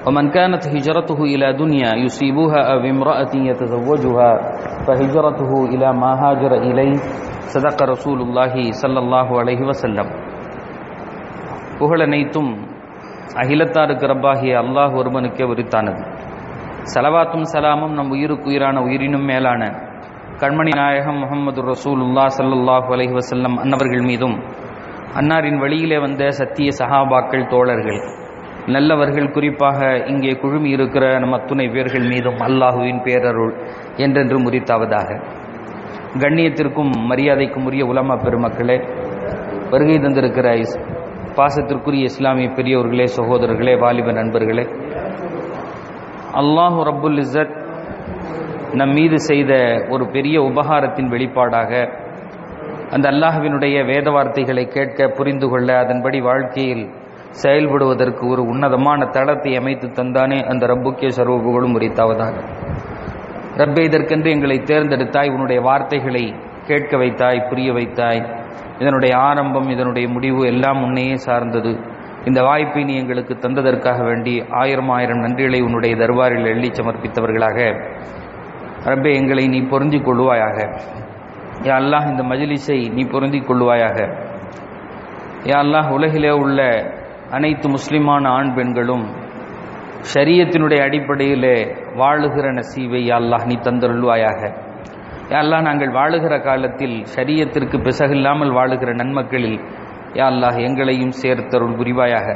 ومن كانت هجرته إلى دنيا يصيبها أو امرأة يتزوجها فهجرته إلى ما هاجر إليه صدق رسول الله صلى الله عليه وسلم புகழனைத்தும் அகிலத்தாருக்கு ரப்பாகிய அல்லாஹ் ஒருவனுக்கே உரித்தானது சலவாத்தும் சலாமும் நம் உயிருக்கு உயிரான உயிரினும் மேலான கண்மணி நாயகம் முகமது ரசூலுல்லா சல்லுல்லாஹு அலைஹி வசல்லம் அன்னவர்கள் மீதும் அன்னாரின் வழியிலே வந்த சத்திய சஹாபாக்கள் தோழர்கள் நல்லவர்கள் குறிப்பாக இங்கே குழுமி இருக்கிற நம் அத்துணை பேர்கள் மீதும் அல்லாஹுவின் பேரருள் என்றென்று முறித்தாவதாக கண்ணியத்திற்கும் மரியாதைக்கும் உரிய உலமா பெருமக்களே வருகை தந்திருக்கிற இஸ் பாசத்திற்குரிய இஸ்லாமிய பெரியவர்களே சகோதரர்களே வாலிப நண்பர்களே அல்லாஹு ரப்புல் இஸ்ஸத் நம் மீது செய்த ஒரு பெரிய உபகாரத்தின் வெளிப்பாடாக அந்த அல்லாஹுவினுடைய வேத வார்த்தைகளை கேட்க புரிந்து கொள்ள அதன்படி வாழ்க்கையில் செயல்படுவதற்கு ஒரு உன்னதமான தளத்தை அமைத்து தந்தானே அந்த ரப்புக்கே சர்வபுகளும் உரித்தாவதாக ரப்பே இதற்கென்று எங்களை தேர்ந்தெடுத்தாய் உன்னுடைய வார்த்தைகளை கேட்க வைத்தாய் புரிய வைத்தாய் இதனுடைய ஆரம்பம் இதனுடைய முடிவு எல்லாம் உன்னையே சார்ந்தது இந்த வாய்ப்பை நீ எங்களுக்கு தந்ததற்காக வேண்டி ஆயிரம் ஆயிரம் நன்றிகளை உன்னுடைய தர்பாரில் எள்ளி சமர்ப்பித்தவர்களாக ரப்பே எங்களை நீ பொருந்திக் கொள்வாயாக யா அல்லாஹ் இந்த மஜிலிஸை நீ பொருந்திக் கொள்வாயாக யா அல்லாஹ் உலகிலே உள்ள அனைத்து முஸ்லிமான ஆண் பெண்களும் ஷரியத்தினுடைய அடிப்படையிலே வாழுகிற நசீவை யா அல்லாஹ் நீ தந்தருள்வாயாக யா அல்லாஹ் நாங்கள் வாழுகிற காலத்தில் ஷரியத்திற்கு பிசகில்லாமல் வாழுகிற நன்மக்களில் யா அல்லாஹ் எங்களையும் சேர்த்தருள் புரிவாயாக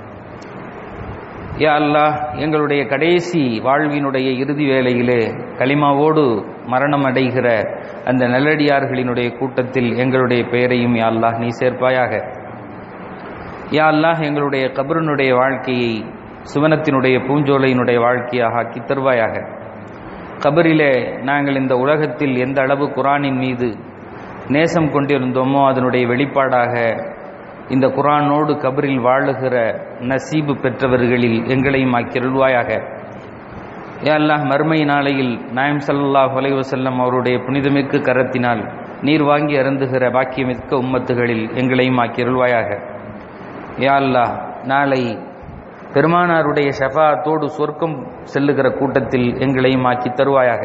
யா அல்லாஹ் எங்களுடைய கடைசி வாழ்வினுடைய இறுதி வேளையிலே களிமாவோடு மரணம் அடைகிற அந்த நல்லடியார்களினுடைய கூட்டத்தில் எங்களுடைய பெயரையும் யா அல்லாஹ் நீ சேர்ப்பாயாக யா அல்லாஹ் எங்களுடைய கபருனுடைய வாழ்க்கையை சுவனத்தினுடைய பூஞ்சோலையினுடைய வாழ்க்கையாக ஆக்கி தருவாயாக கபரிலே நாங்கள் இந்த உலகத்தில் எந்த அளவு குரானின் மீது நேசம் கொண்டிருந்தோமோ அதனுடைய வெளிப்பாடாக இந்த குரானோடு கபரில் வாழுகிற நசீபு பெற்றவர்களில் எங்களையும் ஆக்கிருள்வாயாக ஏ அல்லாஹ் மறுமை நாளையில் நாயம் சல்லாஹ் வலைவசல்லம் அவருடைய புனிதமிக்கு கரத்தினால் நீர் வாங்கி அருந்துகிற பாக்கியமிக்க உம்மத்துகளில் எங்களையும் ஆக்கிருள்வாயாக ஏ அல்லாஹ் நாளை பெருமானாருடைய ஷஃபாத்தோடு சொர்க்கம் செல்லுகிற கூட்டத்தில் எங்களையும் ஆக்கி தருவாயாக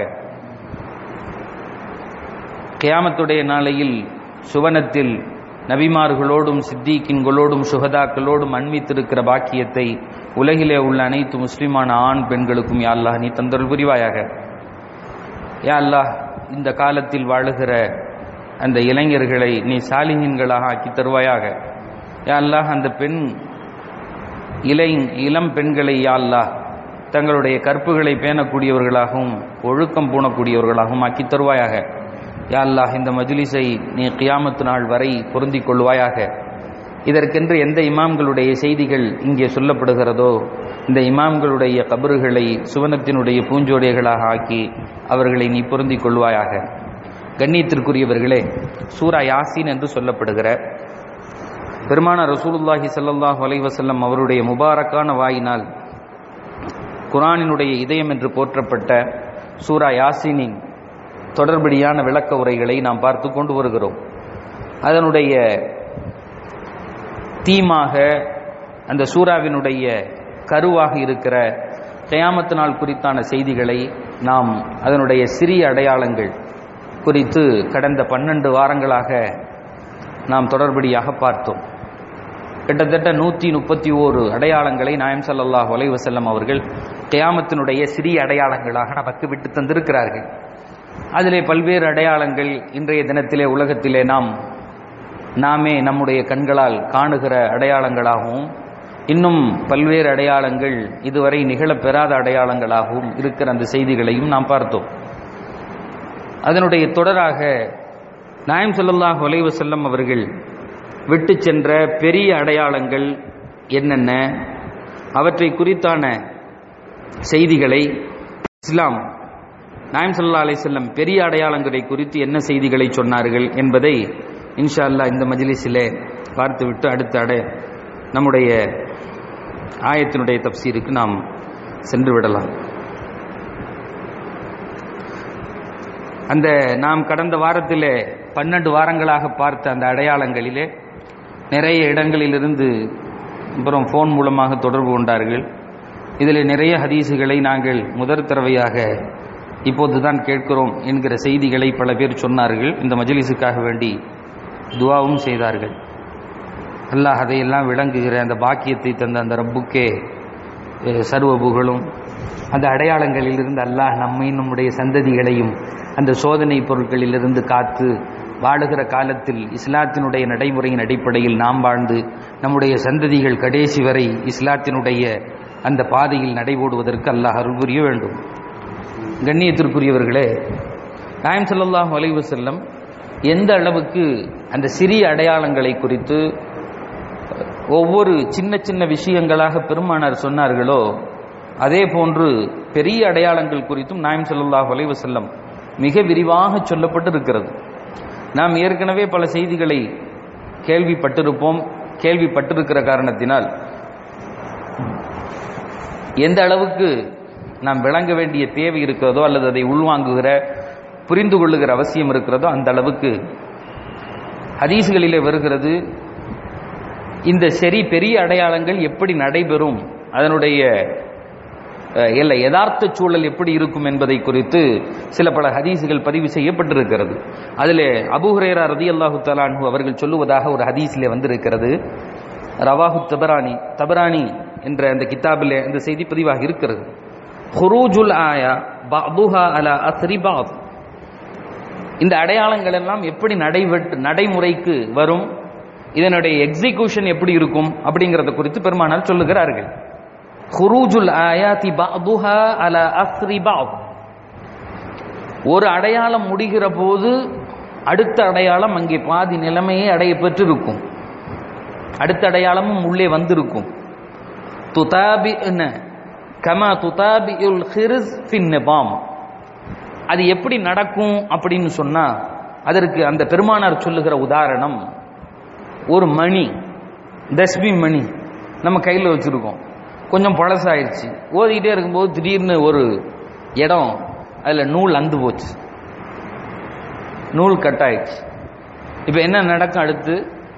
கியாமத்துடைய நாளையில் சுவனத்தில் நபிமார்களோடும் சித்திகின்களோடும் சுகதாக்களோடும் அண்மித்திருக்கிற பாக்கியத்தை உலகிலே உள்ள அனைத்து முஸ்லிமான ஆண் பெண்களுக்கும் யா அல்லாஹ் நீ தந்தருள் புரிவாயாக யா அல்லாஹ் இந்த காலத்தில் வாழுகிற அந்த இளைஞர்களை நீ சாலிஹீன்களாக ஆக்கி தருவாயாக யா அல்லாஹ் அந்த பெண் இளை இளம் பெண்களை யா அல்லாஹ் தங்களுடைய கற்புகளை பேணக்கூடியவர்களாகவும் ஒழுக்கம் பூணக்கூடியவர்களாகவும் ஆக்கி தருவாயாக யா அல்லாஹ் இந்த மஜ்லிஸை நீ கியாமத்து நாள் வரை பொருந்திக் கொள்வாயாக இதற்கென்று எந்த இமாம்களுடைய செய்திகள் இங்கே சொல்லப்படுகிறதோ இந்த இமாம்களுடைய கபறுகளை சுவனத்தினுடைய பூஞ்சோடைகளாக ஆக்கி அவர்களை நீ பொருந்திக் கொள்வாயாக கண்ணியத்திற்குரியவர்களே சூரா யாசின் என்று சொல்லப்படுகிற பெருமான ரசூலுல்லாஹி சல்லாஹூ அலைவசல்லம் அவருடைய முபாரக்கான வாயினால் குரானினுடைய இதயம் என்று போற்றப்பட்ட சூரா யாசினின் தொடர்படியான விளக்க உரைகளை நாம் பார்த்து கொண்டு வருகிறோம் அதனுடைய தீமாக அந்த சூறாவினுடைய கருவாக இருக்கிற கயாமத்து நாள் குறித்தான செய்திகளை நாம் அதனுடைய சிறிய அடையாளங்கள் குறித்து கடந்த பன்னெண்டு வாரங்களாக நாம் தொடர்படியாக பார்த்தோம் கிட்டத்தட்ட நூற்றி முப்பத்தி ஓரு அடையாளங்களை நாயம் சல்லாஹ் வலைவசல்லம் அவர்கள் கயாமத்தினுடைய சிறிய அடையாளங்களாக நமக்கு விட்டு தந்திருக்கிறார்கள் அதிலே பல்வேறு அடையாளங்கள் இன்றைய தினத்திலே உலகத்திலே நாம் நாமே நம்முடைய கண்களால் காணுகிற அடையாளங்களாகவும் இன்னும் பல்வேறு அடையாளங்கள் இதுவரை நிகழப்பெறாத அடையாளங்களாகவும் இருக்கிற அந்த செய்திகளையும் நாம் பார்த்தோம் அதனுடைய தொடராக நாயம் சொல்லல்லாஹ் ஒலைவு செல்லம் அவர்கள் விட்டு சென்ற பெரிய அடையாளங்கள் என்னென்ன அவற்றை குறித்தான செய்திகளை இஸ்லாம் நாயம் சல்லா அலை செல்லம் பெரிய அடையாளங்களை குறித்து என்ன செய்திகளை சொன்னார்கள் என்பதை இன்ஷா அல்லா இந்த மஜிலிஸிலே பார்த்துவிட்டு அடுத்த அடை நம்முடைய ஆயத்தினுடைய தப்சீருக்கு நாம் சென்று விடலாம் அந்த நாம் கடந்த வாரத்திலே பன்னெண்டு வாரங்களாக பார்த்த அந்த அடையாளங்களிலே நிறைய இடங்களிலிருந்து அப்புறம் ஃபோன் மூலமாக தொடர்பு கொண்டார்கள் இதில் நிறைய ஹதீஸுகளை நாங்கள் முதற் தடவையாக இப்போதுதான் கேட்கிறோம் என்கிற செய்திகளை பல பேர் சொன்னார்கள் இந்த மஜ்லிஸுக்காக வேண்டி துவாவும் செய்தார்கள் அல்லாஹ் அதையெல்லாம் விளங்குகிற அந்த பாக்கியத்தை தந்த அந்த ரப்புக்கே அஹ், சர்வ புகழும் அந்த அடையாளங்களிலிருந்து அல்லாஹ் நம்மை நம்முடைய சந்ததிகளையும் அந்த சோதனை பொருட்களிலிருந்து காத்து வாழுகிற காலத்தில் இஸ்லாத்தினுடைய நடைமுறையின் அடிப்படையில் நாம் வாழ்ந்து நம்முடைய சந்ததிகள் கடைசி வரை இஸ்லாத்தினுடைய அந்த பாதையில் நடைபோடுவதற்கு அல்லாஹ் அருள் புரிய வேண்டும் கண்ணியத்திற்குரியவர்களே நாயம் ஸல்லல்லாஹு அலைஹி வஸல்லம் எந்த அளவுக்கு அந்த சிறிய அடையாளங்களை குறித்து ஒவ்வொரு சின்ன சின்ன விஷயங்களாக பெருமானார் சொன்னார்களோ அதே போன்று பெரிய அடையாளங்கள் குறித்தும் நாயம் ஸல்லல்லாஹு அலைஹி வஸல்லம் மிக விரிவாக சொல்லப்பட்டு இருக்கிறது நாம் ஏற்கனவே பல செய்திகளை கேள்விப்பட்டிருப்போம் கேள்விப்பட்டிருக்கிற காரணத்தினால் எந்த அளவுக்கு நாம் விளங்க வேண்டிய தேவை இருக்கிறதோ அல்லது அதை உள்வாங்குகிற புரிந்து கொள்ளுகிற அவசியம் இருக்கிறதோ அந்த அளவுக்கு ஹதீஸ்களிலே வருகிறது இந்த சரி பெரிய அடையாளங்கள் எப்படி நடைபெறும் அதனுடைய அஹ், இல்ல யதார்த்த சூழல் எப்படி இருக்கும் என்பதை குறித்து சில பல ஹதீஸுகள் பதிவு செய்யப்பட்டிருக்கிறது அதிலே அபூஹுரேரா ரதியல்லாஹு தலான்ஹு அவர்கள் சொல்லுவதாக ஒரு ஹதீஸிலே வந்திருக்கிறது ரவாஹு தபரானி தபரானி என்ற அந்த கிதாபிலே அந்த செய்தி பதிவாக இருக்கிறது ஹுரூஜுல் ஆயா பஅதுஹா அலா அஸ்ரி பஅத் இந்த அடையாளங்கள் எல்லாம் எப்படி நடைபெற்று நடைமுறைக்கு வரும் இதனுடைய எக்ஸிகியூஷன் எப்படி இருக்கும் அப்படிங்கறத குறித்து பெருமானார் சொல்லுகிறார்கள் ஹுரூஜுல் ஆயாதி பஅதுஹா அலா அஸ்ரி பஅத் ஒரு அடையாளம் முடிகிற போது அடுத்த அடையாளம் அங்கே பாதி நிலைமையை அடைய பெற்றிருக்கும் அடுத்த அடையாளமும் உள்ளே வந்திருக்கும் துதாபி கம துதாபியுல் ஹிர்ஸ் ஃபின் நிபாம் அது எப்படி நடக்கும் அப்படின்னு சொன்னா அதற்கு அந்த பெருமானார் சொல்லுகிற உதாரணம் ஒரு மணி தஸ்பி மணி நம்ம கையில் வச்சிருக்கோம் கொஞ்சம் பழசாயிடுச்சு ஓதிக்கிட்டே இருக்கும்போது திடீர்னு ஒரு இடம் அதில் நூல் அந்து போச்சு நூல் கட் ஆயிடுச்சு இப்போ என்ன நடக்கும் அடுத்து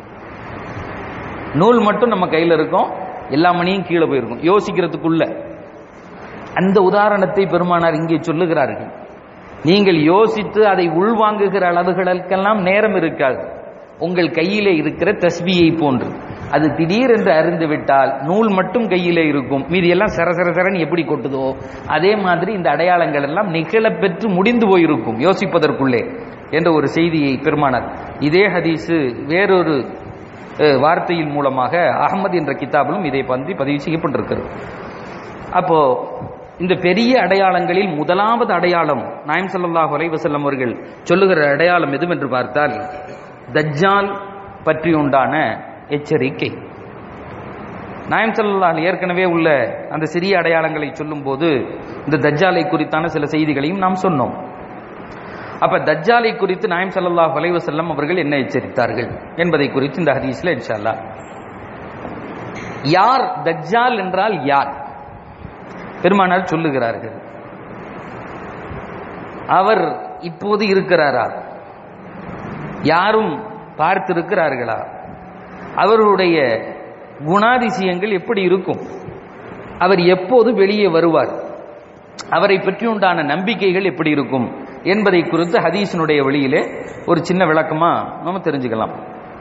நூல் மட்டும் நம்ம கையில் இருக்கும் எல்லா மணியும் கீழே போயிருக்கும் யோசிக்கிறதுக்குள்ள அந்த உதாரணத்தை பெருமானார் இங்கே சொல்லுகிறார்கள் நீங்கள் யோசித்து அதை உள்வாங்குகிற அளவுகளுக்கெல்லாம் நேரம் இருக்காது உங்கள் கையிலே இருக்கிற தஸ்பியை போன்று அது திடீரென்று அறிந்து விட்டால் நூல் மட்டும் கையிலே இருக்கும் மீதி எல்லாம் சர சர சரன்னு எப்படி கொட்டுதோ அதே மாதிரி இந்த அடையாளங்கள் எல்லாம் நிகழப்பெற்று முடிந்து போயிருக்கும் யோசிப்பதற்குள்ளே என்ற ஒரு செய்தியை பெருமானார் இதே ஹதீஸு வேறொரு அஹ், வார்த்தையின் மூலமாக அகமது என்ற கிதாபிலும் இதை பற்றி பதிவு செய்யப்பட்டிருக்கிறது அப்போ இந்த பெரிய அடையாளங்களில் முதலாவது அடையாளம் நாயம் ஸல்லல்லாஹு அலைஹி வஸல்லம் அவர்கள் சொல்லுகிற அடையாளம் எதுவென்று பார்த்தால் தஜ்ஜால் பற்றி உண்டான எச்சரிக்கை நாயம் ஸல்லல்லாஹு ஏற்கனவே உள்ள அந்த சிறிய அடையாளங்களை சொல்லும்போது இந்த தஜ்ஜாலை குறித்தான சில செய்திகளையும் நாம் சொன்னோம் அப்ப தஜ்ஜாலை குறித்து நாயம் ஸல்லல்லாஹு அலைஹி வஸல்லம் அவர்கள் என்ன எச்சரித்தார்கள் என்பதை குறித்து இந்த ஹதீஸ்ல இன்ஷா அல்லாஹ் யார் தஜ்ஜால் என்றால் யார் பெருமானார் சொல்லுகிறார்கள் அவர் இப்போது இருக்கிறாரா யாரும் பார்த்திருக்கிறார்களா அவர்களுடைய குணாதிசயங்கள் எப்படி இருக்கும் அவர் எப்போது வெளியே வருவார் அவரை பற்றி உண்டான நம்பிக்கைகள் எப்படி இருக்கும் என்பதை குறித்து ஹதீஸினுடைய வழியிலே ஒரு சின்ன விளக்கமா நம்ம தெரிஞ்சுக்கலாம்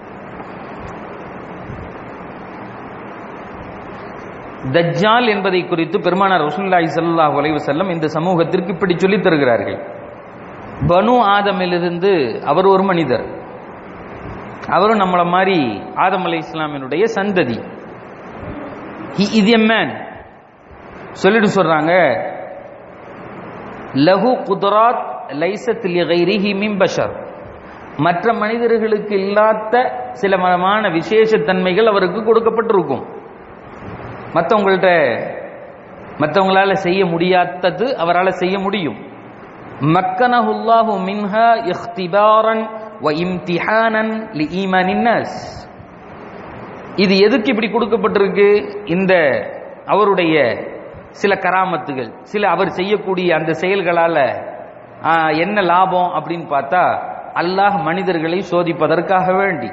தஜ்ஜால் என்பதை குறித்து பெருமானார் ரசூலுல்லாஹி ஸல்லல்லாஹு அலைஹி வஸல்லம் இந்த சமூகத்திற்கு இப்படி சொல்லித் தருகிறார்கள் பனு ஆதமிலிருந்து அவர் ஒரு மனிதர் அவரும் நம்மள மாதிரி ஆதம் அலை இஸ்லாமினுடைய சந்ததி ஹி இஸ் எ மேன் சொல்லிட்டு சொல்றாங்க லஹு குதராத் லைசத் லிகைரிஹி மின் பஷர் மற்ற மனிதர்களுக்கு இல்லாத சில மனமான விசேஷ தன்மைகள் அவருக்கு கொடுக்கப்பட்டிருக்கும் மற்றவங்கள்ட்ட மற்றவங்களால செய்ய முடியாதது அவரால் செய்ய முடியும் மக்கனஹுல்லாஹு மின்ஹா இஹ்திபாரன் வ இம்திஹானன் லி ஈமானின் நாஸ் இது எதுக்கு இப்படி கொடுக்கப்பட்டிருக்கு இந்த அவருடைய சில கராமத்துகள் சில அவர் செய்யக்கூடிய அந்த செயல்களால ஆ, என்ன லாபம் அப்படின்னு பார்த்தா அல்லாஹ் மனிதர்களை சோதிப்பதற்காக வேண்டி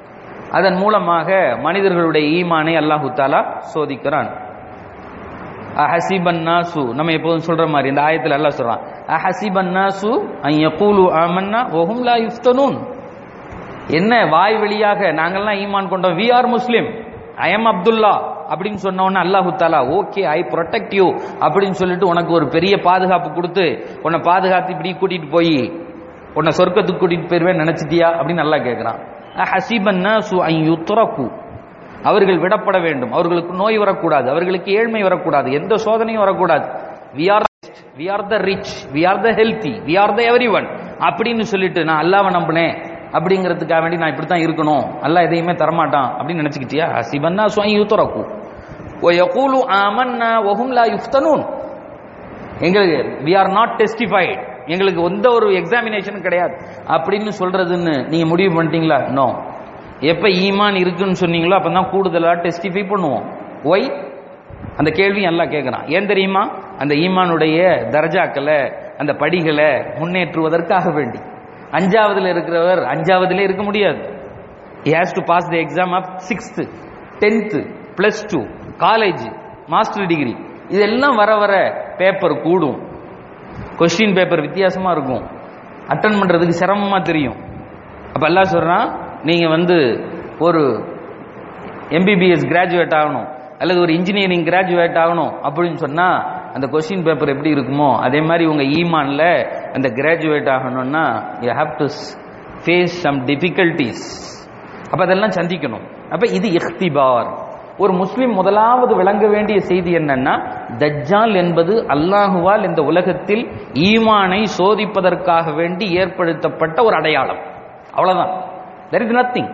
அதன் மூலமாக மனிதர்களுடைய ஈமானை அல்லாஹு தாலா சோதிக்கிறான் அஹசிபன் நாசு நம்ம எப்போதும் சொல்ற மாதிரி இந்த ஆயத்துல எல்லாம் சொல்றான் அஹசிபன் நாசு அன் யகூலு ஆமன்னா வஹும் லா யுஃப்தனூன் என்ன வாய் வழியாக நாங்கெல்லாம் ஈமான் கொண்டோம் we are Muslim I am Abdullah அப்படின்னு சொன்ன உடனே அல்லாஹு தாலா ஓகே ஐ ப்ரொடெக்ட் யூ அப்படின்னு சொல்லிட்டு உனக்கு ஒரு பெரிய பாதுகாப்பு கொடுத்து உன்னை பாதுகாத்து இப்படி கூட்டிட்டு போய் உன்னை சொர்க்கத்துக்கு கூட்டிட்டு போயிருவேன் நினைச்சிட்டியா அப்படின்னு நல்லா கேட்கிறான் ஹசிபன் நாசு அன் யுத்ரகு அவர்கள் விடப்பட வேண்டும் அவர்களுக்கு நோய் வரக்கூடாது அவர்களுக்கு ஏழ்மை வரக்கூடாது எந்த சோதனையும் வரக்கூடாது we are we are the rich we are the healthy we are the everyone அப்படின்னு சொல்லிட்டு நான் அல்லாவை நம்பினேன் அப்படிங்கிறதுக்காக வேண்டி நான் இப்படி தான் இருக்கணும் அல்லாஹ் எதையுமே தரமாட்டான் அப்படின்னு நினைச்சுக்கிட்டியா சிவன்னா சுவாய் யூத்தரக்கு ஓ யகூலு ஆமன்னா ஒஹும் லா யுஃப்தனூன் எங்களுக்கு வி ஆர் நாட் டெஸ்டிஃபைட் எங்களுக்கு எந்த ஒரு எக்ஸாமினேஷனும் கிடையாது அப்படின்னு சொல்றதுன்னு நீங்க முடிவு பண்ணிட்டீங்களா நோ எப்ப ஈமான் இருக்குன்னு சொன்னீங்களோ அப்பதான் கூடுதலா டெஸ்டிஃபை பண்ணுவோம் ஒய் அந்த கேள்வி எல்லாம் கேட்கிறான் ஏன் தெரியுமா அந்த ஈமானுடைய தர்ஜாக்களை அந்த படிகளை முன்னேற்றுவதற்காக வேண்டி அஞ்சாவதுல இருக்கிறவர் அஞ்சாவதுல இருக்க முடியாது he has to pass the exam of sixth tenth plus two college master degree இதெல்லாம் வர வர பேப்பர் கூடும் கொஸ்டின் பேப்பர் வித்தியாசமா இருக்கும் அட்டன் பண்றதுக்கு சிரமமா தெரியும் அப்ப எல்லாம் சொல்றான் நீங்க வந்து ஒரு எம்பிபிஎஸ் கிராஜுவேட் ஆகணும் அல்லது ஒரு இன்ஜினியரிங் கிராஜுவேட் ஆகணும் அப்படின்னு சொன்னா அந்த கொஸ்டின் பேப்பர் எப்படி இருக்குமோ அதே மாதிரி உங்க ஈமான்ல அந்த கிராஜுவேட் ஆகணும்னா you have to face some difficulties அப்ப அதெல்லாம் சந்திக்கணும் அப்ப இது இஃப்திபார் ஒரு முஸ்லிம் முதலாவது விளங்க வேண்டிய செய்தி என்னன்னா தஜ்ஜால் என்பது அல்லாஹுவால் இந்த உலகத்தில் ஈமானை சோதிப்பதற்காக வேண்டி ஏற்படுத்தப்பட்ட ஒரு அடையாளம் அவ்வளவுதான் தெர் இஸ் நத்திங்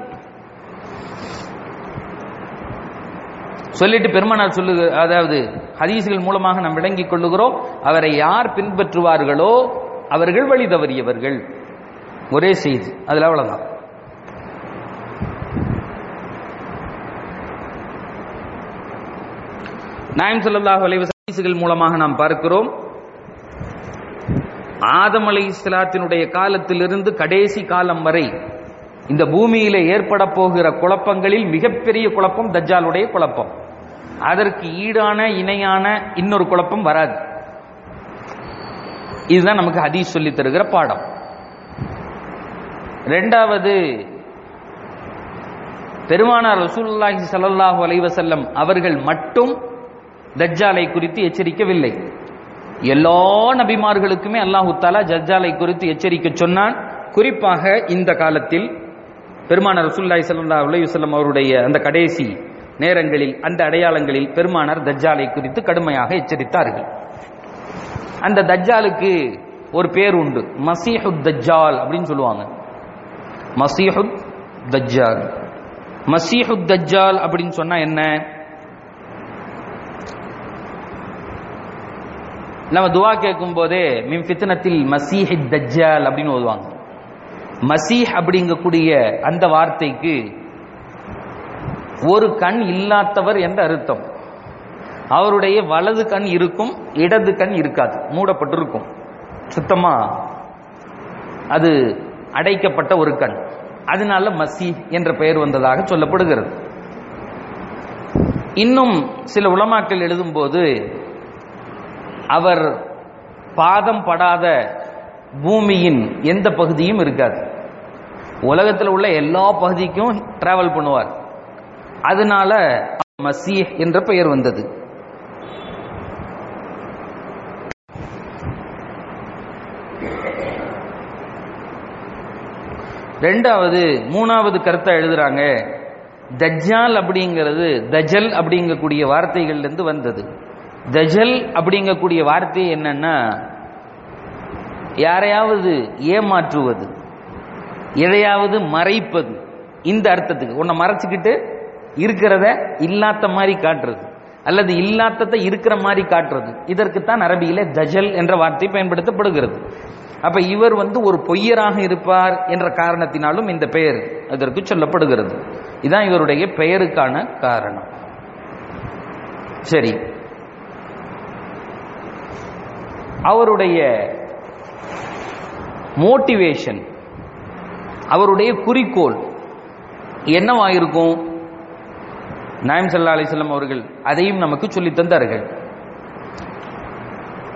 சொல்லிட்டு பெருமானார் சொல்லு அதாவது ஹதீஸ்கள் மூலமாக நாம் விளங்கிக் கொள்ளுகிறோம் அவரை யார் பின்பற்றுவார்களோ அவர்கள் வழி தவறியவர்கள் ஒரே செய்தி அதுல அவ்வளவுதான் நாயம் ஸல்லல்லாஹு அலைஹி வஸல்லம் ஹதீஸ்கள் மூலமாக நாம் பார்க்கிறோம் ஆதம் அலை இஸ்லாத்தினுடைய காலத்திலிருந்து கடைசி காலம் வரை இந்த பூமியில ஏற்பட போகிற குழப்பங்களில் மிகப்பெரிய குழப்பம் தஜ்ஜாலுடைய குழப்பம் அதற்கு ஈடான இணையான இன்னொரு குழப்பம் வராது இதுதான் நமக்கு ஹதீஸ் சொல்லி தருகிற பாடம் ரெண்டாவது பெருமானார் ரசூலுல்லாஹி ஸல்லல்லாஹு அலைஹி வஸல்லம் அவர்கள் மட்டும் தஜ்ஜாலை குறித்து எச்சரிக்கவில்லை எல்லா நபிமார்களுக்குமே அல்லாஹு தாலா தஜ்ஜாலை குறித்து எச்சரிக்க சொன்னான் குறிப்பாக இந்த காலத்தில் பெருமானார் ரசூலுல்லாஹி ஸல்லல்லாஹு அலைஹி வஸல்லம் அவருடைய அந்த கடைசி நேரங்களில் அந்த அடையாளங்களில் பெருமானார் தஜ்ஜாலை குறித்து கடுமையாக எச்சரித்தார்கள் அந்த தஜ்ஜாலுக்கு ஒரு பேர் உண்டு மசீஹுத் தஜ்ஜால் அப்படின்னு சொல்லுவாங்க மசீஹுத் தஜ்ஜால் மசீஹுத் தஜ்ஜால் அப்படின்னு சொன்னா என்ன நம்ம துவா கேட்கும் போதே மின் ஃபித்னத்தில் மசீஹி தஜ்ஜால் அப்படின்னு ஓதுவாங்க மசீஹ் அப்படிங்கக்கூடிய அந்த வார்த்தைக்கு ஒரு கண் இல்லாதவர் என்ற அர்த்தம் அவருடைய வலது கண் இருக்கும் இடது கண் இருக்காது மூடப்பட்டிருக்கும் சுத்தமா அது அடைக்கப்பட்ட ஒரு கண் அதனால மசி என்ற பெயர் வந்ததாக சொல்லப்படுகிறது இன்னும் சில உலமாக்கள் எழுதும்போது அவர் பாதம் படாத பூமியின் எந்த பகுதியும் இருக்காது உலகத்தில் உள்ள எல்லா பகுதிக்கும் டிராவல் பண்ணுவார் அதனால மசீஹ் என்ற பெயர் வந்தது ரெண்டாவது மூணாவது கருத்தை எழுதுறாங்க தஜ்ஜால் அப்படிங்கிறது தஜல் அப்படிங்கக்கூடிய வார்த்தைகள்ல இருந்து வந்தது தஜல் அப்படிங்கக்கூடிய வார்த்தை என்னன்னா யாரையாவது ஏமாற்றுவது எதையாவது மறைப்பது இந்த அர்த்தத்துக்கு உன்னை மறைச்சுக்கிட்டு இருக்கிறத இல்லாத மாதிரி காட்டுறது அல்லது இல்லாததை இருக்கிற மாதிரி காட்டுறது இதற்குத்தான் அரபியில தஜல் என்ற வார்த்தை பயன்படுத்தப்படுகிறது அப்ப இவர் வந்து ஒரு பொய்யராக இருப்பார் என்ற காரணத்தினாலும் இந்த பெயர் அதற்கு சொல்லப்படுகிறது இதான் இவருடைய பெயருக்கான காரணம் சரி அவருடைய மோட்டிவேஷன் அவருடைய குறிக்கோள் என்னவாயிருக்கும் நாயம் சல்லா அலிஸ்லாம் அவர்கள் அதையும் நமக்கு சொல்லி தந்தார்கள்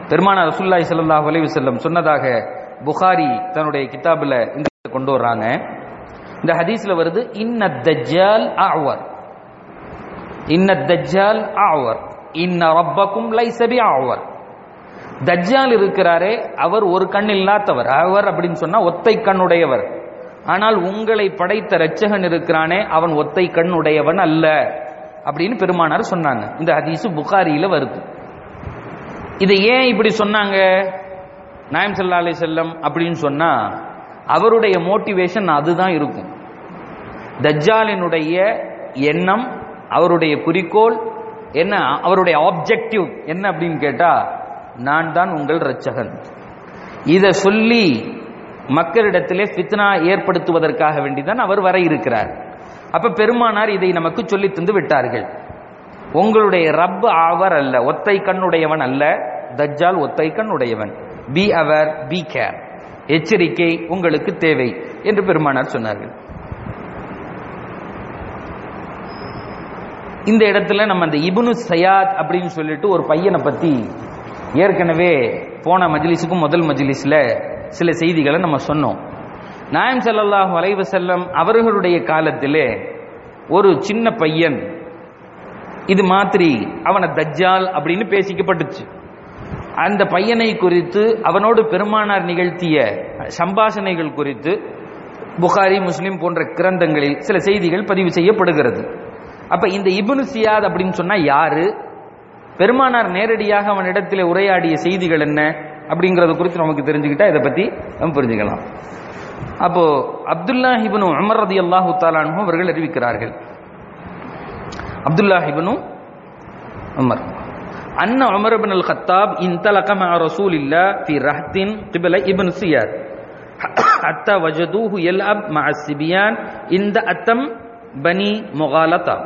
பெருமானார் ரசூலுல்லாஹி ஸல்லல்லாஹு அலைஹி வஸல்லம் சொன்னதாக புகாரி தன்னுடைய கிதாபில் இந்த கொண்டு வர்றாங்க இந்த ஹதீஸ்ல வருது இன்ன தஜ்ஜால் அவர் இன்ன தஜ்ஜால் அவர் இன்ன ரப்பக்கும் லைஸ பி அவர் தஜ்ஜால் இருக்கிறாரே அவர் ஒரு கண் இல்லாதவர் அவர் அப்படின்னு சொன்னா ஒத்தை கண்ணுடையவர் ஆனால் உங்களை படைத்த இரட்சகன் இருக்கிறானே அவன் ஒத்தை கண் உடையவன் அல்ல அப்படின்னு பெருமானார் சொன்னாங்க இந்த ஹதீஸ் புகாரியில வருது இதை ஏன் இப்படி சொன்னாங்க நாயம் சல்லா அலி செல்லம் அப்படின்னு சொன்னா அவருடைய மோட்டிவேஷன் அதுதான் இருக்கும் தஜ்ஜாலினுடைய எண்ணம் அவருடைய குறிக்கோள் என்ன அவருடைய ஆப்ஜெக்டிவ் என்ன அப்படின்னு கேட்டா நான் தான் உங்கள் இரட்சகன் இதை சொல்லி மக்களிடத்திலே ஃபித்னா ஏற்படுத்துவதற்காக வேண்டிதான் அவர் வர இருக்கிறார் அப்ப பெருமானார் இதை நமக்கு சொல்லி தந்து விட்டார்கள் உங்களுடைய ரப் அவர் அல்ல ஒத்தை கண்ணுடையவன் அல்ல தஜ்ஜால் ஒத்தை கண்ணுடையவன் பி அவர் பி கேர் எச்சரிக்கை உங்களுக்கு தேவை என்று பெருமானார் சொன்னார்கள் இந்த இடத்துல நம்ம அந்த இபுனு சயாத் அப்படின்னு சொல்லிட்டு ஒரு பையனை பத்தி ஏற்கனவே போன மஜ்லிஸுக்கும் முதல் மஜ்லிஸ்ல சில செய்திகளை நம்ம சொன்னோம் நாயம் ஸல்லல்லாஹு அலைஹி வஸல்லம் அவர்களுடைய காலத்திலே ஒரு சின்ன பையன் இது மாதிரி அவனை தஜ்ஜால் அப்படின்னு பேசிக்கப்பட்டுச்சு அந்த பையனை குறித்து அவனோடு பெருமானார் நிகழ்த்திய சம்பாஷணைகள் குறித்து புகாரி முஸ்லிம் போன்ற கிரந்தங்களில் சில செய்திகள் பதிவு செய்யப்படுகிறது அப்ப இந்த இப்னு சியாத் அப்படின்னு சொன்னா யாரு பெருமானார் நேரடியாக அவனிடத்தில் உரையாடிய செய்திகள் என்ன அப்படிங்கறத குறித்து நமக்கு தெரிஞ்சுக்கிட்டா இதை பத்தி நம்ம புரிஞ்சுக்கலாம் அப்போ அப்துல்லா இப்னு உமர் ரதியல்லாஹு தாலானு அவர்கள் அறிவிக்கிறார்கள் அப்துல்லா இப்னு உமர் அன்ன உமர் இப்னு அல் கத்தாப் இன்தலக மஅ ரசூலில்லாஹ் ஃபி ரஹ்தின் கிபல இப்னு சியாத் حتى وجدوه يلعب مع السبيان عند أتم بني مغالطة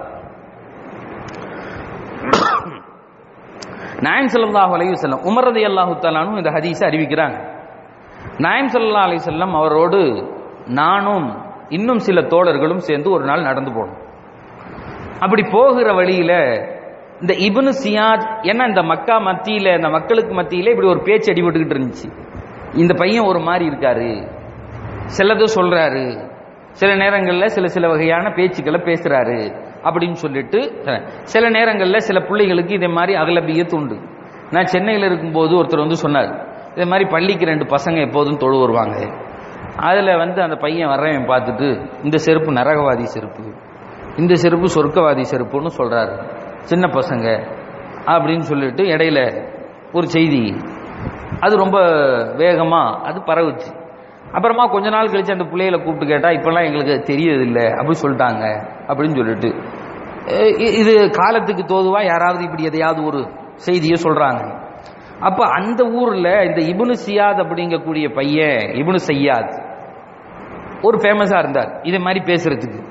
நாயம் ஸல்லல்லாஹு அலைஹி வஸல்லம் உமர் ரலியல்லாஹு தஆலானு இந்த ஹதீஸை அறிவிக்கிறாங்க நாயம் ஸல்லல்லாஹு அலைஹி வஸல்லம் அவரோடு நானும் இன்னும் சில தோழர்களும் சேர்ந்து ஒரு நாள் நடந்து போனோம் அப்படி போகிற வழியில இந்த இப்னு சியாத் ஏன்னா இந்த மக்கா மத்தியில இந்த மக்களுக்கு மத்தியில இப்படி ஒரு பேச்சு அடிபட்டுக்கிட்டு இருந்துச்சு இந்த பையன் ஒரு மாதிரி இருக்காரு சிலது சொல்றாரு சில நேரங்களில் சில சில வகையான பேச்சுக்களை பேசுறாரு அப்படின்னு சொல்லிட்டு சில நேரங்களில் சில பிள்ளைகளுக்கு இதே மாதிரி அகலபியத்து உண்டு நான் சென்னையில் இருக்கும்போது ஒருத்தர் வந்து சொன்னார் இதே மாதிரி பள்ளிக்கு ரெண்டு பசங்க எப்போதும் தொழு வருவாங்க அதில் வந்து அந்த பையன் வர்றவன் பார்த்துட்டு இந்த செருப்பு நரகவாதி செருப்பு இந்த செருப்பு சொர்க்கவாதி செருப்புன்னு சொல்றாரு சின்ன பசங்க அப்படின்னு சொல்லிட்டு இடையில ஒரு செய்தி அது ரொம்ப வேகமா அது பரவுச்சு அப்புறமா கொஞ்ச நாள் கழிச்சு அந்த பிள்ளைகளை கூப்பிட்டு கேட்டா இப்பெல்லாம் எங்களுக்கு தெரியறது இல்லை அப்படின்னு சொல்லிட்டாங்க அப்படின்னு சொல்லிட்டு இ- இது காலத்துக்கு தோதுவா யாராவது இப்படி எதையாவது ஒரு செய்தியை சொல்றாங்க அப்ப அந்த ஊர்ல இந்த இப்னு சியாத் அப்படிங்கக்கூடிய பையன் இப்னு சையாத் ஒரு ஃபேமஸா இருந்தார் இதே மாதிரி பேசுறதுக்கு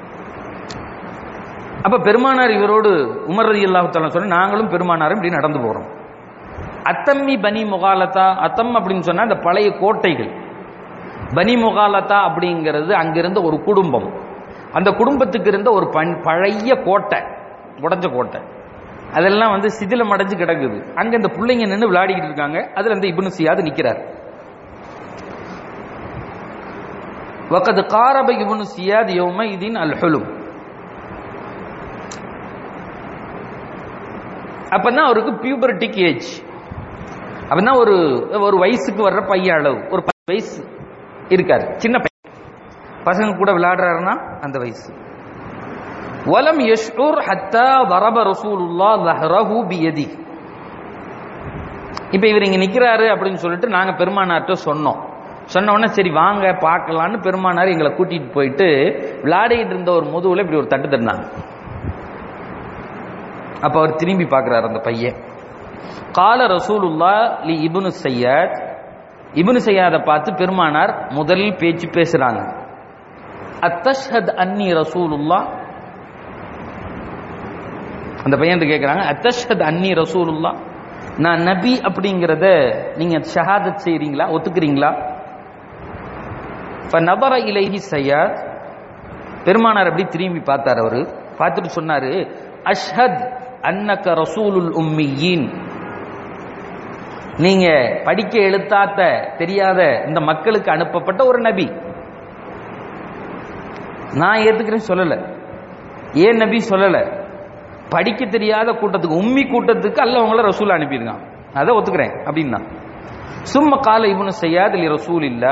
அப்ப பெருமானார் இவரோடு உமர் ரதி அல்லாஹு சொன்ன நாங்களும் பெருமானாரும் இப்படி நடந்து போறோம் அத்தம்மி பனி முகாலத்தா அத்தம் அப்படின்னு சொன்னா அந்த பழைய கோட்டைகள் பனி முகாலத்தா அப்படிங்கிறது அங்கிருந்த ஒரு குடும்பம் அந்த குடும்பத்துக்கு இருந்த ஒரு பண் பழைய கோட்டை உடைஞ்ச கோட்டை அதெல்லாம் வந்து சிதிலம் அடைஞ்சு கிடக்குது அங்க இந்த பிள்ளைங்க நின்று விளையாடிக்கிட்டு இருக்காங்க அதுல இந்த இப்னு சியாத் நிக்கிறார் வக்கது காரப இப்னு சியாத் யௌம இதின் அல் ஹுலும் அப்பதான் அவருக்கு பியூபர்டிக் ஏஜ் அப்பதான் ஒரு ஒரு வயசுக்கு வர்ற பையன் அளவு ஒரு பத்து வயசு இருக்காரு சின்ன பையன் பசங்க கூட விளையாடுறாருன்னா அந்த வயசு வலம் யஷ்உர் ஹத்தா வரப ரசூலுல்லா லஹ்ரஹு பியதி இப்ப இவர் இங்க நிக்கிறாரு அப்படின்னு சொல்லிட்டு நாங்க பெருமானார்ட்ட சொன்னோம் சொன்ன உடனே சரி வாங்க பார்க்கலான்னு பெருமானார் எங்களை கூட்டிட்டு போயிட்டு விளையாடிட்டு இருந்த ஒரு முதுகுல இப்படி ஒரு தட்டு தட்டினாங்க அப்ப அவர் திரும்பி பார்க்கிறார் அந்த பையன் கால ரசூலுல்லா லி இப்னு சையத் இப்னு சையாத பார்த்து பெருமானார் முதல் பேச்சு பேசுறாங்க அத்தஷ்ஹத் அன்னி ரசூலுல்லா அந்த பையன் கேட்குறாங்க அத்தஷ்ஹத் அன்னி ரசூலுல்லா நான் நபி அப்படிங்கிறத நீங்க ஷஹாதத் செய்றீங்களா ஒத்துக்கிறீங்களா நபர இலைஹி சையாத் பெருமானார் அப்படி திரும்பி பார்த்தார் அவரு பார்த்துட்டு சொன்னாரு அஷ்ஹத் அன்னக ரசூலுல் உம்மியின் நீங்க படிக்க எழுத்தாத்த தெரியாத இந்த மக்களுக்கு அனுப்பப்பட்ட ஒரு நபி நான் ஏத்துக்கிறேன் சொல்லல ஏன் நபி சொல்லல படிக்க தெரியாத கூட்டத்துக்கு உம்மி கூட்டத்துக்கு அல்ல அவங்கள ரசூல் அனுப்பியிருக்கான் அதை ஒத்துக்கிறேன் அப்படின்னா சும்ம கால இவனு செய்யாது ரசூல் இல்ல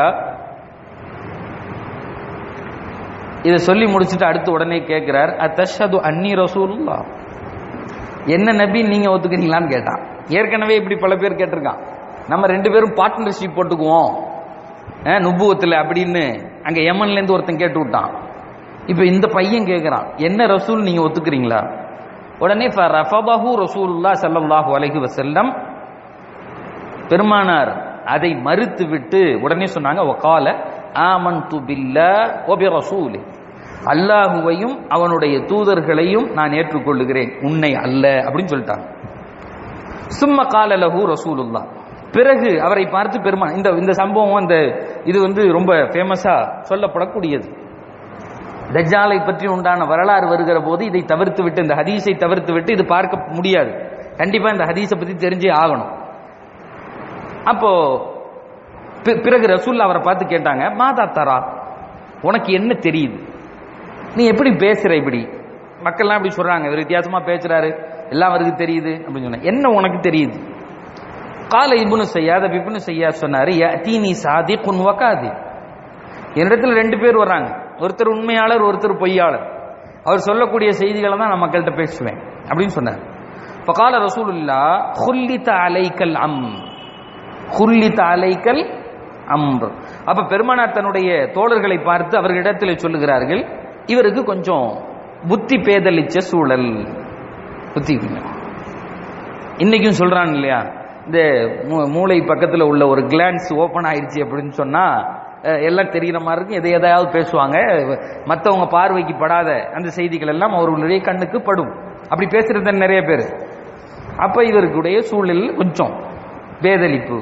இதை சொல்லி முடிச்சுட்டு அடுத்து உடனே கேட்கிறார் அத்தஷது அன்னி ரசூலுல்லா என்ன நபி நீங்க ஒத்துக்கிறீங்களான்னு கேட்டான் ஏற்கனவே இப்படி பல பேர் கேட்டிருக்கான் நம்ம ரெண்டு பேரும் பார்ட்னர்ஷிப் போட்டுக்குவோம் அஹ், நுபுவத்துல அப்படின்னு அங்க யமன்ல இருந்து ஒருத்தன் கேட்டு விட்டான் இப்ப இந்த பையன் கேட்கிறான் என்ன ரசூல் நீங்க ஒத்துக்கிறீங்களா உடனே ரஃபபஹு ரசூலுல்லாஹ் ஸல்லல்லாஹு அலைஹி வஸல்லம் பெருமானார் அதை மறுத்து விட்டு உடனே சொன்னாங்க வகால ஆமன்து பில்லாஹ் வ பிரசூலி அல்லாஹுவையும் அவனுடைய தூதர்களையும் நான் ஏற்றுக்கொள்ளுகிறேன் உன்னை அல்ல அப்படின்னு சொல்லிட்டாங்க சும்ம கால லஹு ரசூலுல்லாஹ் பிறகு அவரை பார்த்து பெருமான் இந்த இந்த சம்பவம் இந்த இது வந்து ரொம்ப ஃபேமஸா சொல்லப்படக்கூடியது தஜ்ஜாலை பற்றி உண்டான வரலாறு வருகிற போது இதை தவிர்த்து விட்டு இந்த ஹதீஸை தவிர்த்து விட்டு இது பார்க்க முடியாது கண்டிப்பா இந்த ஹதீஸை பத்தி தெரிஞ்சே ஆகணும் அப்போ பி- பிறகு ரசூல் அவரை பார்த்து கேட்டாங்க மாதா தரா உனக்கு என்ன தெரியுது நீ எப்படி பேசுற இப்படி மக்கள்லாம் இப்படி சொல்றாங்க இவர் வித்தியாசமா பேசுறாரு எல்லாம் அவருக்கு தெரியுது அப்படின்னு சொன்ன என்ன உனக்கு தெரியுது கால இபுனு செய்யாத பிபுனு செய்யா சொன்னாரு தீனி சாதி குன் வக்காதி என்னிடத்துல ரெண்டு பேர் வர்றாங்க ஒருத்தர் உண்மையாளர் ஒருத்தர் பொய்யாளர் அவர் சொல்லக்கூடிய செய்திகளை தான் நான் மக்கள்கிட்ட பேசுவேன் அப்படின்னு சொன்னார் ஃபகால ரசூலுல்லா ஹுல்லித அலைக்கல் அம் ஹுல்லித அலைக்கல் அம்ர் அப்ப பெருமானார் தன்னுடைய தோழர்களை பார்த்து அவர்களிடத்தில் சொல்லுகிறார்கள் இவருக்கு கொஞ்சம் புத்தி பேதலிச்ச சூழல் புத்தி இன்னைக்கும் சொல்றான் இல்லையா இந்த மூ- மூளை பக்கத்துல உள்ள ஒரு கிளான்ஸ் ஓபன் ஆயிடுச்சு அப்படின்னு சொன்னா அஹ், எல்லாம் தெரிகிற மாதிரி இருக்கும் எதை எதையாவது பேசுவாங்க மற்றவங்க பார்வைக்கு படாத அந்த செய்திகள் எல்லாம் அவர்களுடைய கண்ணுக்கு படும் அப்படி பேசுறது நிறைய பேர் அப்ப இவருக்குடைய சூழல் கொஞ்சம் பேதலிப்பு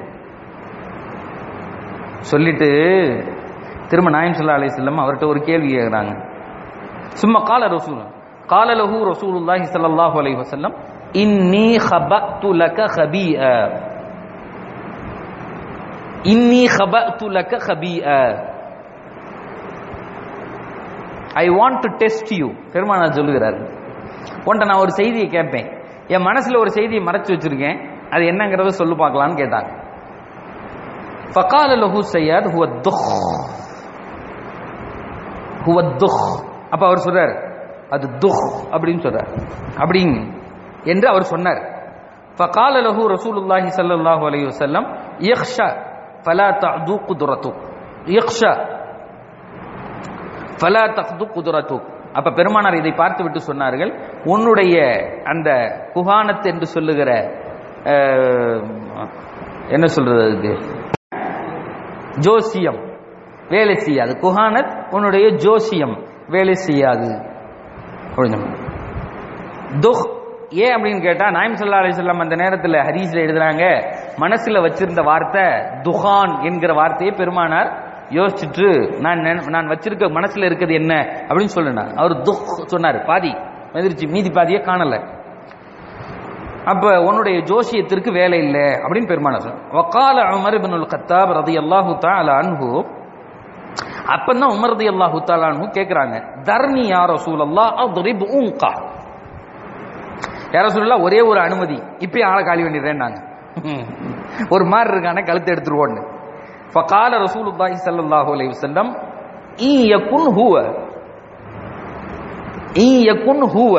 சொல்லிட்டு திரும்ப நாயம் சொல்லா அலி செல்லம் அவர்கிட்ட ஒரு கேள்வி கேட்குறாங்க சும்மா கால ரசூல் கால லஹு ரசூலுல்லாஹி ஸல்லல்லாஹு அலைஹி வஸல்லம் இன்னி ஹபத்து லக ஹபீஅ இன்னி ஹபத்து லக ஹபீஅ I want to test you பெருமானார் சொல்லுகிறார் உன்ட்ட நான் ஒரு செய்தியை கேட்பேன் என் மனசுல ஒரு செய்தியை மறைச்சு வச்சிருக்கேன் அது என்னங்கிறத சொல்லு பார்க்கலான்னு கேட்டாங்க ஃபகால லஹு சையத் ஹுவ துஹ் ஹுவ துஹ் அப்ப அவர் சொல்றார் அது துஹ் அப்படின்னு சொல்றார் அப்படிங்க என்று அவர் சொன்னார் فقال له رسول الله صلى الله عليه وسلم يخشى فلا تعدو قدرته يخشى فلا تخدو قدرته அப்ப பெருமானார் இதை பார்த்து விட்டு சொன்னார்கள் உன்னுடைய அந்த குஹானத் என்று சொல்லுகிற அஹ், என்ன சொல்றது அதுக்கு ஜோசியம் வேலை செய்யாது குஹானத் உன்னுடைய ஜோசியம் வேலை செய்யாது அப்படின்னு சொன்னாங்க. துஹ் ஏன் அப்படின்னு கேட்டா நாயம் சல்லா அலிஸ்லாம் அந்த நேரத்தில் ஹதீஸ்ல எழுதுறாங்க மனசுல வச்சிருந்த வார்த்தை துஹான் என்கிற வார்த்தையை பெருமானார் யோசிச்சுட்டு நான் நினை- நான் வச்சிருக்க மனசுல இருக்கிறது என்ன அப்படின்னு சொல்லினார் அவர் துஹ் சொன்னார் பாதி எதிர்ச்சி மீதி பாதியை காணல அப்ப உன்னுடைய ஜோசியத்திற்கு வேலை இல்லை அப்படின்னு பெருமானார் சொன்னார் வக்கால உமர் இப்னுல் கத்தாப் ரதியல்லாஹு தஆலா அன்ஹு அப்பதான் உமர் ரதியல்லாஹு தஆலா அன்ஹு கேக்குறாங்க தர்னி யா ரசூலல்லாஹ் அத்ரிப் உன்கா யார சொல்லலாம் ஒரே ஒரு அனுமதி இப்பயே ஆளை காலி பண்ணிடுறேன் நாங்க ஒரு மாதிரி இருக்கான கழுத்தை எடுத்துருவோன்னு ஃபகால ரசூலுல்லாஹி ஸல்லல்லாஹு அலைஹி வஸல்லம் இ யகுன் ஹுவ இ யகுன் ஹுவ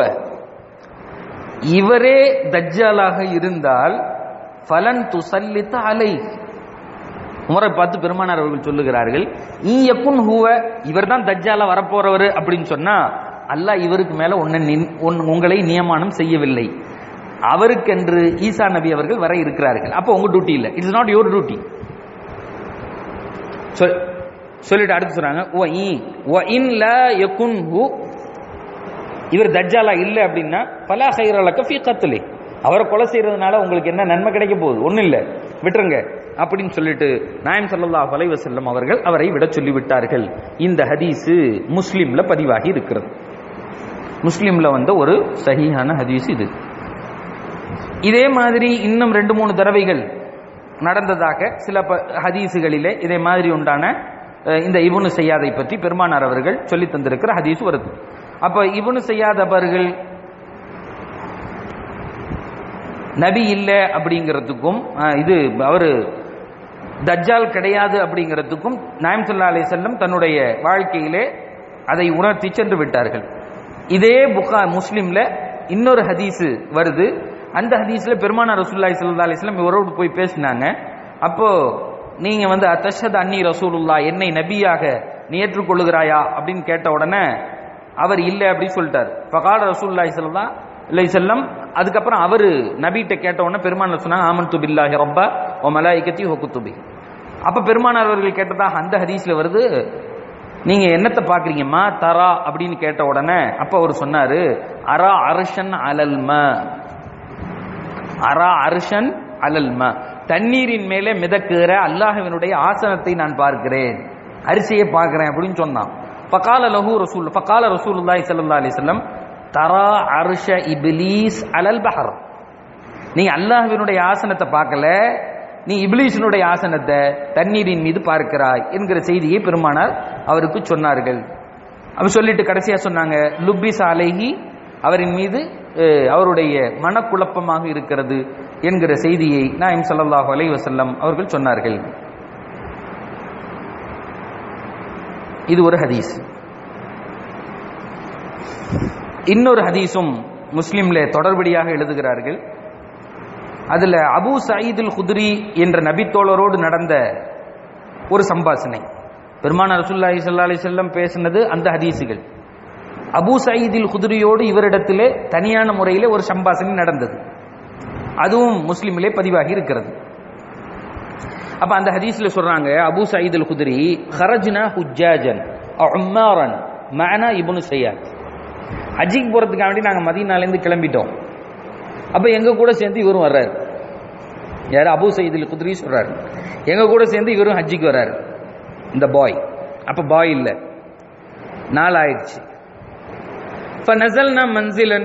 இவரே தஜ்ஜாலாக இருந்தால் ஃபலன் துசல்லித அலை உமரை பார்த்து பெருமானார் அவர்கள் சொல்லுகிறார்கள் ஈ யக்குன் ஹுவ இவர்தான் தஜ்ஜாலா வரப்போறவர் அப்படின்னு சொன்னா அல்லாஹ் இவருக்கு மேல உன்னை நின்- உன்- உங்களை நியமனம் செய்யவில்லை அவருக்கென்று ஈசா நபி அவர்கள் வர இருக்கிறார்கள் அப்போ உங்க டியூட்டி இல்ல இட்ஸ் நாட் யுவர் டியூட்டி சொல்லிட்டு அடுத்து சொல்றாங்க "வ இ- வ இன் லா யகுன் ஹு இவர் தஜ்ஜாலா இல்ல அப்படின்னா பலா ஹைரலக்க ஃபீ கத்லி அவரை கொலை செய்யறதுனால உங்களுக்கு என்ன நன்மை கிடைக்க போகுது ஒண்ணும் இல்ல விட்டுருங்க அப்படின்னு சொல்லிட்டு நாயம் ஸல்லல்லாஹு அலைஹி வஸல்லம் அவர்கள் அவரை விட சொல்லி விட்டார்கள் இந்த ஹதீஸ் முஸ்லிம்ல பதிவாகி இருக்கிறது முஸ்லிம்ல வந்த ஒரு சஹீஹான ஹதீஸ் இது இதே மாதிரி இன்னும் ரெண்டு மூணு தடவைகள் நடந்ததாக சில ப- ஹதீஸுகளிலே இதே மாதிரி உண்டான அஹ், இந்த இவனு செய்யாதை பற்றி பெருமானார் அவர்கள் சொல்லி தந்திருக்கிற ஹதீஸ் வருது அப்ப இவனு செய்யாதவர்கள் நபி இல்லை அப்படிங்கிறதுக்கும் அஹ், இது அவரு தஜ்ஜால் கிடையாது அப்படிங்கிறதுக்கும் நாயம் சல்லா அலி செல்லம் தன்னுடைய வாழ்க்கையிலே அதை உணர்த்தி சென்று விட்டார்கள் இதே புகா முஸ்லிம்ல இன்னொரு ஹதீஸ் வருது அந்த ஹதீஸ்ல பெருமானார் ரசூலுல்லாஹி ஸல்லல்லாஹு அலைஹி வஸல்லம் இவரோடு போய் பேசினாங்க அப்போ நீங்க வந்து அத்தஷத் அன்னி ரசூலுல்லா என்னை நபியாக நீ ஏற்றுக்கொள்ளுகிறாயா அப்படின்னு கேட்ட உடனே அவர் இல்லை அப்படின்னு சொல்லிட்டார் ஃபகால ரசூலுல்லாஹி ஸல்லல்லாஹு அலைஹி வஸல்லம் அதுக்கப்புறம் அவரு நபிகிட்ட கேட்ட உடனே பெருமானார் சொன்னாங்க ஆமன்து பில்லாஹி ரப்பா ஓ மலாயிகத்தி ஓ குத்துபி அப்ப பெருமானார் அவர்கள் கேட்டதாக அந்த ஹதீஸ்ல வருது நீங்க என்னத்தை பாக்குறீங்கம்மா தரா அப்படின்னு கேட்ட உடனே அப்ப அவர் சொன்னாரு அரா அர்ஷன் அலல்ம அரா அர்ஷன் அலல்ம தண்ணீரின் மேலே மிதக்குகிற அல்லாஹ்வினுடைய ஆசனத்தை நான் பார்க்கிறேன் அரிசியை பார்க்கிறேன் அப்படின்னு சொன்னான் ஃபகால லஹு ரசூல் ஃபகால ரசூலுல்லாஹி ஸல்லல்லாஹு அலைஹி வஸல்லம் தரா அர்ஷ இப்லீஸ் அலல் பஹர் நீ அல்லாஹ்வினுடைய ஆசனத்தை பார்க்கல நீ இப்லீஸினுடைய ஆசனத்தை தண்ணீரின் மீது பார்க்கிறாய் என்கிற செய்தியை பெருமானார் அவருக்கு சொன்னார்கள் அப்ப சொல்லிட்டு கடைசியா சொன்னாங்க லுப்பிஸ் அலைஹி அவரின் மீது அஹ், அவருடைய மனக்குழப்பமாக இருக்கிறது என்கிற செய்தியை நாயம் ஸல்லல்லாஹு அலைஹி வஸல்லம் அவர்கள் சொன்னார்கள் இது ஒரு ஹதீஸ் இன்னொரு ஹதீஸும் முஸ்லிம்ல தொடர்படியாக எழுதுகிறார்கள் அதுல அபூ சயீதுல் குத்ரி என்ற நபித்தோழரோடு நடந்த ஒரு சம்பாஷணை பெருமானார் ரசூலுல்லாஹி ஸல்லல்லாஹு அலைஹி வஸல்லம் பேசினது அந்த ஹதீஸுகள் அபூ சயீதில் குதிரியோடு இவரிடத்திலே தனியான முறையிலே ஒரு சம்பாஷணை நடந்தது அதுவும் முஸ்லிமிலே பதிவாகி இருக்கிறது அப்ப அந்த ஹதீஸ்ல சொல்றாங்க அபூ சயீதுல் குதிரி ஹரஜ்னா ஹுஜ்ஜாஜன் உம்மாரன் மஅனா இப்னு சையாத் ஹஜ்ஜிக்கு போறதுக்காக வேண்டி நாங்க மதீனால இருந்து கிளம்பிட்டோம் அப்ப எங்க கூட சேர்ந்து இவரும் வர்றாரு யார் அபூ சயீதுல் குதிரி சொல்றாரு எங்க கூட சேர்ந்து இவரும் ஹஜ்ஜிக்கு வர்றாரு இந்த பாய் அப்ப பாய் இல்ல நாள் ஆயிடுச்சு இப்ப நசல்னா மன்சிலன்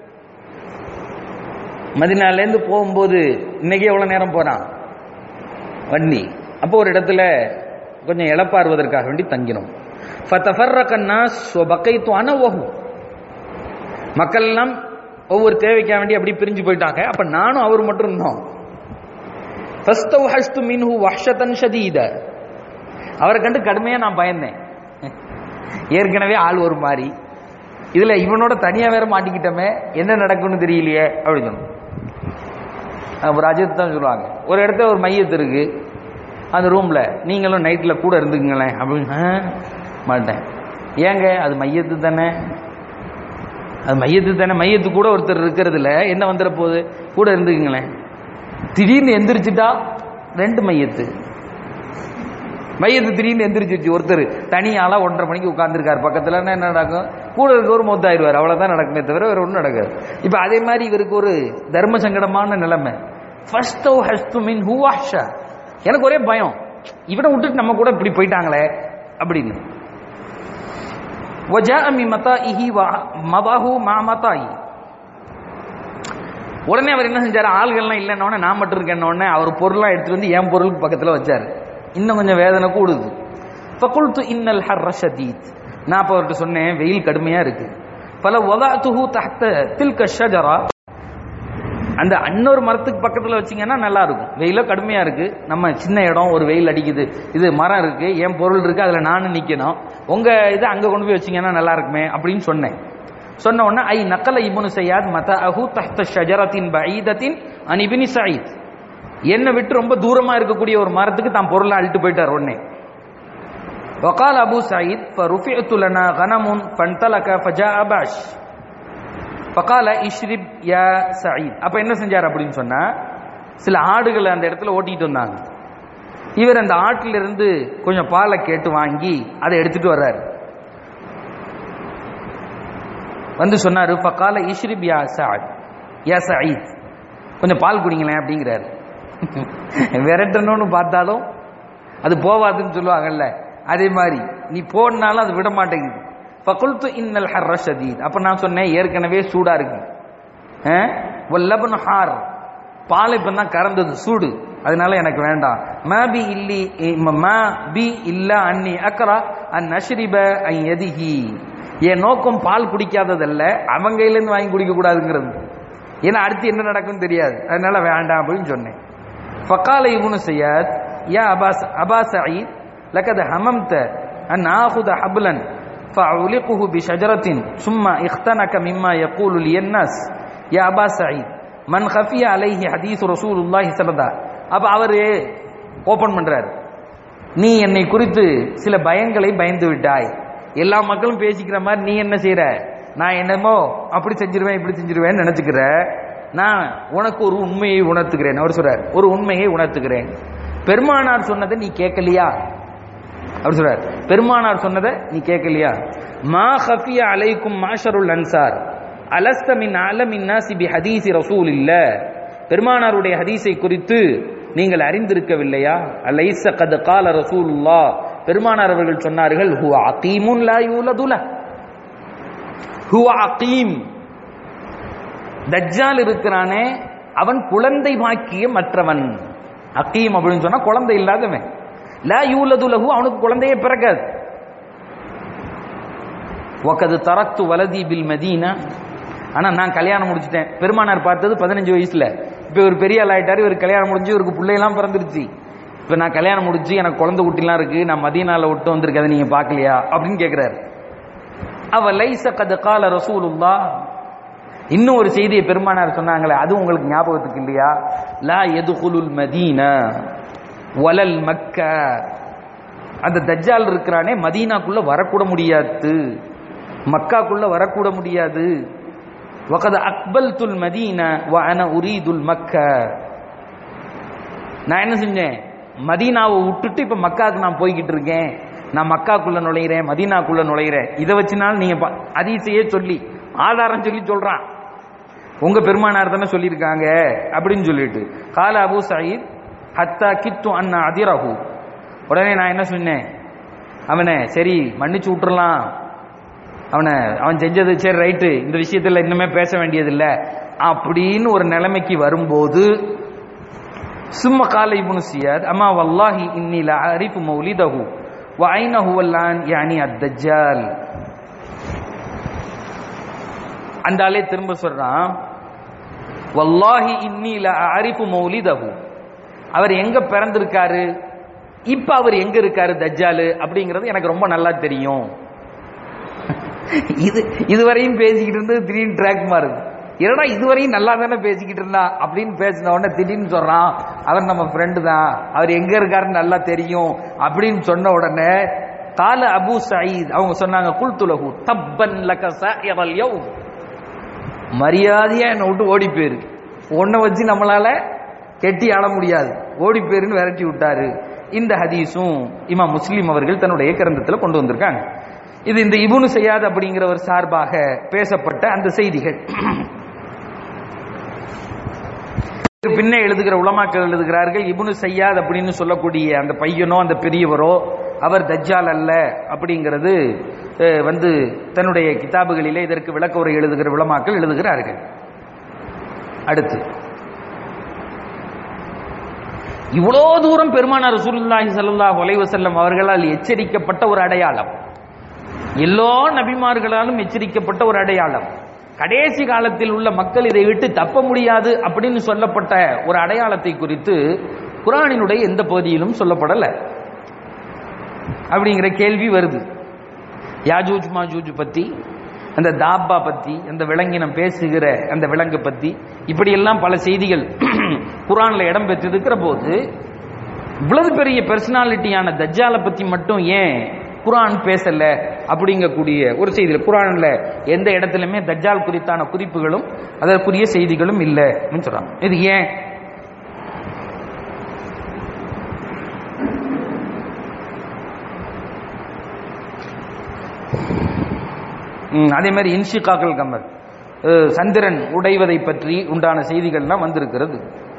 மதினாலேருந்து போகும்போது இன்னைக்கு எவ்வளவு நேரம் போறான் வண்டி அப்போ ஒரு இடத்துல கொஞ்சம் இழப்பாறுவதற்காக வேண்டி தங்கினோம் ஃபத்தஃபர்ரகன்னா ஸ்வபக்கைத்து அனவஹு மக்கள் எல்லாம் ஒவ்வொரு தேவைக்காக வேண்டி அப்படி பிரிஞ்சு போயிட்டாங்க அப்ப நானும் அவர் மட்டும் இருந்தோம் ஃபஸ்தவ்ஹஷ்து மின்ஹு வஹ்ஷதன் ஷதீத அவரை கண்டு கடுமையா நான் பயந்தேன் ஏற்கனவே ஆள் ஒரு மாதிரி இதுல இவனோட தனியா வேற மாட்டிக்கிட்டோமே என்ன நடக்கும்னு தெரியலையே அப்படின்னு சொன்னோம் ஒரு அஜித் தான் சொல்லுவாங்க ஒரு இடத்துல ஒரு மையத்து இருக்கு அந்த ரூம்ல நீங்களும் நைட்ல கூட இருந்துக்குங்களேன் அப்படின்னு "ஆ, மாட்டேன் ஏங்க அது மையத்து தானே அது மையத்து தானே மையத்து கூட ஒருத்தர் இருக்கிறது இல்ல என்ன வந்துட போகுது கூட இருந்துக்குங்களேன் திடீர்னு எந்திரிச்சிட்டா ரெண்டு மையத்து மையத்து திடீர்னு எந்திரிச்சிருச்சு ஒருத்தர் தனியாளா ஒன்றரை மணிக்கு உட்கார்ந்துருக்காரு பக்கத்துல என்ன நடக்கும் கூட இருக்கவர் மொத்தாயிருவார் அவ்வளவுதான் நடக்குமே தவிர வேற ஒன்றும் நடக்காது இப்ப அதே மாதிரி இவருக்கு ஒரு தர்ம சங்கடமான நிலைமை ஃபர்ஸ்ட் ஹஸ்து மீன் ஹூவாஷா எனக்கு ஒரே பயம் இவனை விட்டுட்டு நம்ம கூட இப்படி போயிட்டாங்களே அப்படின்னு وجاء من متائه ومضاه مع متائه உடனே அவர் என்ன செஞ்சாரு ஆள்கள்லாம் இல்லைன்னொடனே நான் மட்டும் இருக்கேன்னொடனே அவர் பொருள்லாம் எடுத்துட்டு வந்து என் பொருளுக்கு பக்கத்துல வச்சாரு இன்னும் கொஞ்சம் வேதனை கூடுது ஃபகுல்து இன்னல் ஹர்ர ஷதீத் நான் அப்போ அவர்கிட்ட சொன்னேன் வெயில் கடுமையா இருக்கு பல வதாத்துஹு தஹ்த தில்க ஷஜரா அந்த இன்னொரு மரத்துக்கு பக்கத்துல வச்சீங்கன்னா நல்லா இருக்கும் வெயில கடுமையா இருக்கு நம்ம சின்ன இடம் ஒரு வெயில் அடிக்குது இது மரம் இருக்கு என் பொருள் இருக்கு அதுல நானும் நிக்கணும் உங்க இதை அங்க கொண்டு போய் வச்சீங்கன்னா நல்லா இருக்குமே அப்படின்னு சொன்னேன் சொன்ன உடனே ஐ நக்கல இப்னு சையாத் மத அஹு தஹ்த ஷஜரத்தின் பஈதத்தின் அன் இப்னி சயீத் என்னை விட்டு ரொம்ப தூரமா இருக்கக்கூடிய ஒரு மரத்துக்கு தான் பொருளை அழிட்டு போயிட்டார் உடனே وقال أبو سعيد فرفعت لنا غنم فانطلق فجاء باش فقال اشرب يا سعيد அப்ப என்ன செஞ்சார் அப்படின்னு சொன்னா சில ஆடுகளை அந்த இடத்துல ஓட்டிட்டு வந்தாங்க இவர் அந்த ஆட்டில இருந்து கொஞ்சம் பாலை கேட்டு வாங்கி அதை எடுத்துட்டு வர்றாரு வந்து சொன்னாரு ஃபகால இஷ்ரிப் யா சாத் யா சயீத் கொஞ்சம் பால் குடிங்களேன் அப்படிங்கிறாரு விரட்டணும்னு பார்த்தாலும் அது போவாதுன்னு சொல்லுவாங்கல்ல அதே மாதிரி நீ போனாலும் அது விட மாட்டேங்குது ஃபகுல்து இன்னல் ஹர்ர ஷதீத் அப்ப நான் சொன்னேன் ஏற்கனவே சூடா இருக்கு லபன் ஹார் பால் இப்ப தான் கறந்தது சூடு அதனால எனக்கு வேண்டாம் மா பி இல்லி இ- மா பி இல்லா அன்னி அக்ரா அன் நஷ்ரிப அன் எதிஹி என் நோக்கம் பால் குடிக்காததல்ல அவங்க கையிலேருந்து வாங்கி குடிக்க கூடாதுங்கிறது ஏன்னா அடுத்து என்ன நடக்கும்னு தெரியாது அதனால வேண்டாம் அப்படின்னு சொன்னேன் ஃபக்கால இப்னு சையத் யா அபாஸ் அபா சயீத் லக்கத் ஹமம்த அன் ஆஹுத ஹப்லன் فأعلقه بشجرة ثم اختنك مما يقول لي الناس يا أبا سعيد من خفي عليه حديث رسول الله صلى الله عليه وسلم அப்ப அவரு ஓபன் பண்றாரு நீ என்னை குறித்து சில பயங்களை பயந்து விட்டாய் எல்லா மக்களும் பேசிக்கிற மாதிரி நீ என்ன செய்யற நான் என்னமோ அப்படி செஞ்சிருவேன் இப்படி செஞ்சிருவேன்னு நினைச்சுக்கிற நான் உனக்கு ஒரு உண்மையை உணர்த்துகிறேன் அவர் சொல்றார் ஒரு உண்மையை உணர்த்துகிறேன் பெருமானார் சொன்னதை நீ கேட்கலையா அவர் சொல்றார் பெருமானார் சொன்னதை நீ கேட்கலையா மா ஹஃபியா அலைக்கும் மாஷருல் அன்சார் அலஸ்த மின் அலமின் நாசி பி ஹதீசி ரசூல் இல்ல பெருமானாருடைய ஹதீஸை குறித்து நீங்கள் அறிந்திருக்கவில்லையா அலைஸ கத் கால ரசூலுல்லா பெருமானார் அவர்கள் சொன்னார்கள் ஹுவ அகீமுன் லா யூலதுல ஹுவ அகீம் தஜ்ஜால் இருக்கிறானே அவன் குழந்தை பாக்கிய மற்றவன் அகீம் அப்படின்னு சொன்னா குழந்தை இல்லாதவன் லா யூலது லஹு அவனுக்கு குழந்தையே பிறக்காது ஒக்கது தரத்து வலதி பில் மதீனா ஆனா நான் கல்யாணம் முடிச்சிட்டேன் பெருமானார் பார்த்தது பதினஞ்சு வயசுல இப்ப இவர் பெரிய ஆள் ஆயிட்டாரு இவர் கல்யாணம் முடிஞ்சு இவருக்கு பிள்ளையெல்லாம் பிறந்துருச்சு இப்ப நான் கல்யாணம் முடிச்சு எனக்கு குழந்தை குட்டிலாம் இருக்கு நான் மதீனால விட்டு வந்திருக்கதை நீங்க பார்க்கலையா அப்படின்னு கேக்குறாரு அவ லைச கது கால ரசூலுல்லா இன்னும் ஒரு செய்தியை பெருமானார் சொன்னாங்களே அது உங்களுக்கு ஞாபகத்துக்கு இல்லையா லா எதுகுலுல் மதீனா வலல் மக்க அந்த தஜ்ஜால் இருக்கிறானே மதீனாக்குள்ள வரக்கூட முடியாது மக்காக்குள்ள வரக்கூட முடியாது வகத அக்பல் துல் மதீனா வ அன உரீதுல் மக்க நான் என்ன செஞ்சேன் மதீனாவை விட்டுட்டு இப்ப மக்காவுக்கு நான் போய்கிட்டு இருக்கேன் நான் மக்காக்குள்ள நுழையிறேன் மதீனாக்குள்ள நுழையிறேன் இதை வச்சுனாலும் நீங்க பா- ஹதீஸையே சொல்லி ஆதாரம் சொல்லி சொல்றான் உங்க பெருமானார் தானே சொல்லியிருக்காங்க அப்படின்னு சொல்லிட்டு கால அபு சயீத் ஹத்தா கித்து அண்ணா அதிரஹு உடனே நான் என்ன சொன்னேன் அவனை சரி மன்னிச்சு விட்டுறலாம் அவனை அவன் செஞ்சது சரி ரைட்டு இந்த விஷயத்துல இன்னுமே பேச வேண்டியதில்லை அப்படின்னு ஒரு நிலைமைக்கு வரும்போது சும்ம கால இப்னு சியாத் அம்மா வல்லாஹி இன்னி லா அரிஃபு மௌலிதஹு வ ஐன ஹுவல்லான் யானி அத்தஜ்ஜால் அந்த ஆளே திரும்ப சொல்றான் வல்லாஹி இன்னி லா அரிஃபு மௌலிதஹு அவர் எங்க பிறந்திருக்காரு இப்ப அவர் எங்க இருக்காரு தஜ்ஜாலு அப்படிங்கிறது எனக்கு ரொம்ப நல்லா தெரியும் இது இதுவரையும் பேசிக்கிட்டு இருந்தது திடீர்னு ட்ராக் மாறுது என்னடா இதுவரையும் நல்லா தானே பேசிக்கிட்டு இருந்தா அப்படின்னு பேசின உடனே திடீர்னு சொல்றான் அவர் நம்ம ஃப்ரெண்டு தான் அவர் எங்க இருக்காருன்னு நல்லா தெரியும் அப்படின்னு சொன்ன உடனே கால அபு சயீத் அவங்க சொன்னாங்க குல் துலகு தப்பன் லக சாயரல் யௌம் மரியாதையா என்னை விட்டு ஓடி போயிரு உன்னை வச்சு நம்மளால கெட்டி ஆள முடியாது ஓடி போயிருன்னு விரட்டி விட்டாரு இந்த ஹதீஸும் இமாம் முஸ்லீம் அவர்கள் தன்னுடைய கிரந்தத்துல கொண்டு வந்திருக்காங்க இது இந்த இபுனு செய்யாது அப்படிங்கிற ஒரு சார்பாக பேசப்பட்ட அந்த செய்திகள் பின்ன எழுதுகிற உலமாக்கள் எழுதுகிறார்கள் இபுனு செய்யாத் அப்படின்னு சொல்லக்கூடிய அந்த பையனோ அந்த பெரியவரோ அவர் தஜ்ஜால் அல்ல அப்படிங்கிறது அஹ், வந்து தன்னுடைய கிதாபுகளிலே இதற்கு விளக்க உரை எழுதுகிற உலமாக்கள் எழுதுகிறார்கள் அடுத்து இவ்வளோ தூரம் பெருமானார் ரசூலுல்லாஹி ஸல்லல்லாஹு அலைஹி வஸல்லம் அவர்களால் எச்சரிக்கப்பட்ட ஒரு அடையாளம் எல்லா நபிமார்களாலும் எச்சரிக்கப்பட்ட ஒரு அடையாளம் கடைசி காலத்தில் உள்ள மக்கள் இதை விட்டு தப்ப முடியாது அப்படின்னு சொல்லப்பட்ட ஒரு அடையாளத்தை குறித்து குரானினுடைய எந்த பகுதியிலும் சொல்லப்படல அப்படிங்கிற கேள்வி வருது யாஜூஜ் மாஜூஜ் பத்தி அந்த தாப்பா பத்தி அந்த விலங்கினம் பேசுகிற அந்த விலங்கு பத்தி இப்படி எல்லாம் பல செய்திகள் குரான்ல இடம் பெற்றிருக்கிற போது இவ்வளவு பெரிய பர்சனாலிட்டியான தஜ்ஜாலை பத்தி மட்டும் ஏன் குரான் பேசல அப்படிங்கக்கூடிய ஒரு செய்தியில் குரான்ல எந்த இடத்துலயுமே தஜ்ஜால் குறித்தான குறிப்புகளும் அதற்குரிய செய்திகளும் இல்லை அப்படின்னு சொல்றாங்க இது ஏன் ம், அதே மாதிரி இன்ஷிகாக்கல் கமர் அஹ், சந்திரன் உடைவதை பற்றி உண்டான செய்திகள்லாம் வந்திருக்கிறது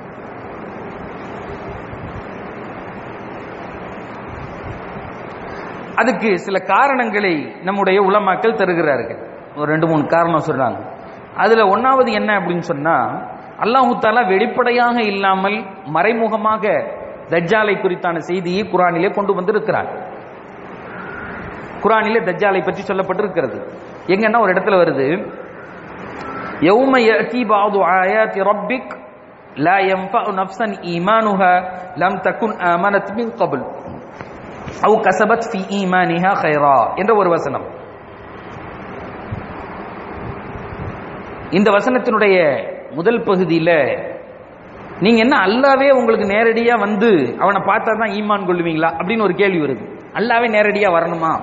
அதுக்கு சில காரணங்களை நம்முடைய உலமாக்கள் தருகிறார்கள் ஒரு ரெண்டு மூணு காரணம் சொல்றாங்க அதுல ஒன்னாவது என்ன அப்படின்னு சொன்னா அல்லாஹு தாலா வெளிப்படையாக இல்லாமல் மறைமுகமாக தஜ்ஜாலை குறித்தான செய்தியை குரானிலே கொண்டு வந்திருக்கிறார் குரானிலே தஜ்ஜாலை பற்றி சொல்லப்பட்டிருக்கிறது எங்கன்னா ஒரு இடத்துல வருது யௌம யஅதி பாது ஆயாத்தி ரப்பிக் லா யன்ஃபஉ நஃப்ஸன் ஈமானுஹா லம் தகுன் ஆமனத் மின் கபில் அவு கசபத் ஃபி ஈமானிஹா கைரா என்ற ஒரு வசனம் இந்த வசனத்தினுடைய முதல் பகுதியில நீங்க என்ன அல்லாவே உங்களுக்கு நேரடியா வந்து அவனை பார்த்தா தான் ஈமான் கொள்வீங்களா அப்படின்னு ஒரு கேள்வி வருது அல்லாவே நேரடியா வரணுமா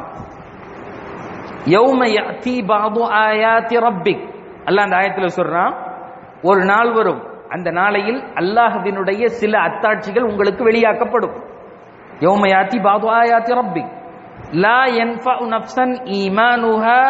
யௌம யஅதி பாது ஆயாத்தி ரப்பிக் அல்லாஹ் அந்த ஆயத்துல சொல்றான் ஒரு நாள் வரும் அந்த நாளையில் அல்லாஹ்வினுடைய சில அத்தாட்சிகள் உங்களுக்கு வெளியாக்கப்படும் யௌம யாத்தி பாது ஆயாத்தி ரப்பி லா யன்ஃபஉ நஃப்ஸன் ஈமானுஹா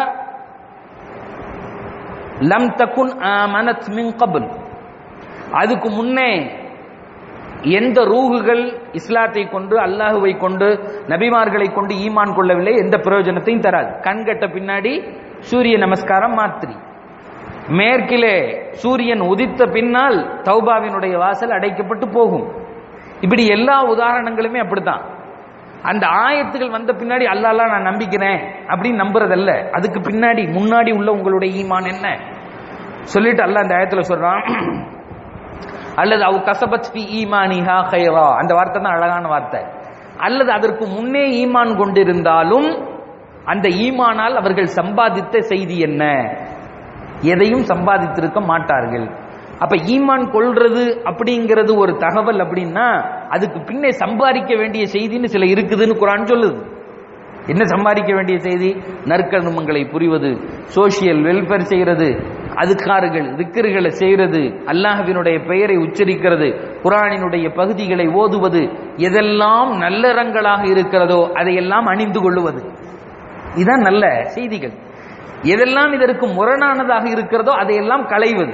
லம் தகுன் ஆமனத் மின் கபில் அதுக்கு முன்னே எந்த ரூகுகள் இஸ்லாத்தை கொண்டு அல்லாஹுவை கொண்டு நபிமார்களை கொண்டு ஈமான் கொள்ளவில்லை எந்த பிரயோஜனத்தையும் தராது கண் கட்ட பின்னாடி சூரிய நமஸ்காரம் மாத்திரி மேற்கிலே சூரியன் உதித்த பின்னால் தௌபாவினுடைய வாசல் அடைக்கப்பட்டு போகும் இப்படி எல்லா உதாரணங்களுமே அப்படித்தான் அந்த ஆயத்துகள் வந்த பின்னாடி அல்லாஹ் நான் நம்பிக்கிறேன் அப்படின்னு நம்புறதல்ல அதுக்கு பின்னாடி முன்னாடி உள்ள உங்களுடைய ஈமான் என்ன சொல்லிட்டு அல்லாஹ் அந்த ஆயத்துல சொல்றான் அல்லது அவ் கசபத் ஃபி ஈமானிஹா கைரா அந்த வார்த்தை தான் அழகான வார்த்தை அல்லது அதற்கு முன்னே ஈமான் கொண்டிருந்தாலும் அந்த ஈமானால் அவர்கள் சம்பாதித்த செய்தி என்ன எதையும் சம்பாதித்திருக்க மாட்டார்கள் அப்ப ஈமான் கொள்றது அப்படிங்கிறது ஒரு தகவல் அப்படின்னா அதுக்கு பின்னே சம்பாதிக்க வேண்டிய செய்தின்னு சில இருக்குதுன்னு குரான் சொல்லுது என்ன சம்பாதிக்க வேண்டிய செய்தி நற்கர்மங்களை புரிவது சோசியல் வெல்ஃபேர் செய்யறது அதுக்கார்கள் திக்கர்களை செய்யறது அல்லாஹ்வினுடைய பெயரை உச்சரிக்கிறது குரானினுடைய பகுதிகளை ஓதுவது எதெல்லாம் நல்லறங்களாக இருக்கிறதோ அதையெல்லாம் அணிந்து கொள்ளுவது இதுதான் நல்ல செய்திகள் எதெல்லாம் இதற்கு முரணானதாக இருக்கிறதோ அதையெல்லாம் களைவது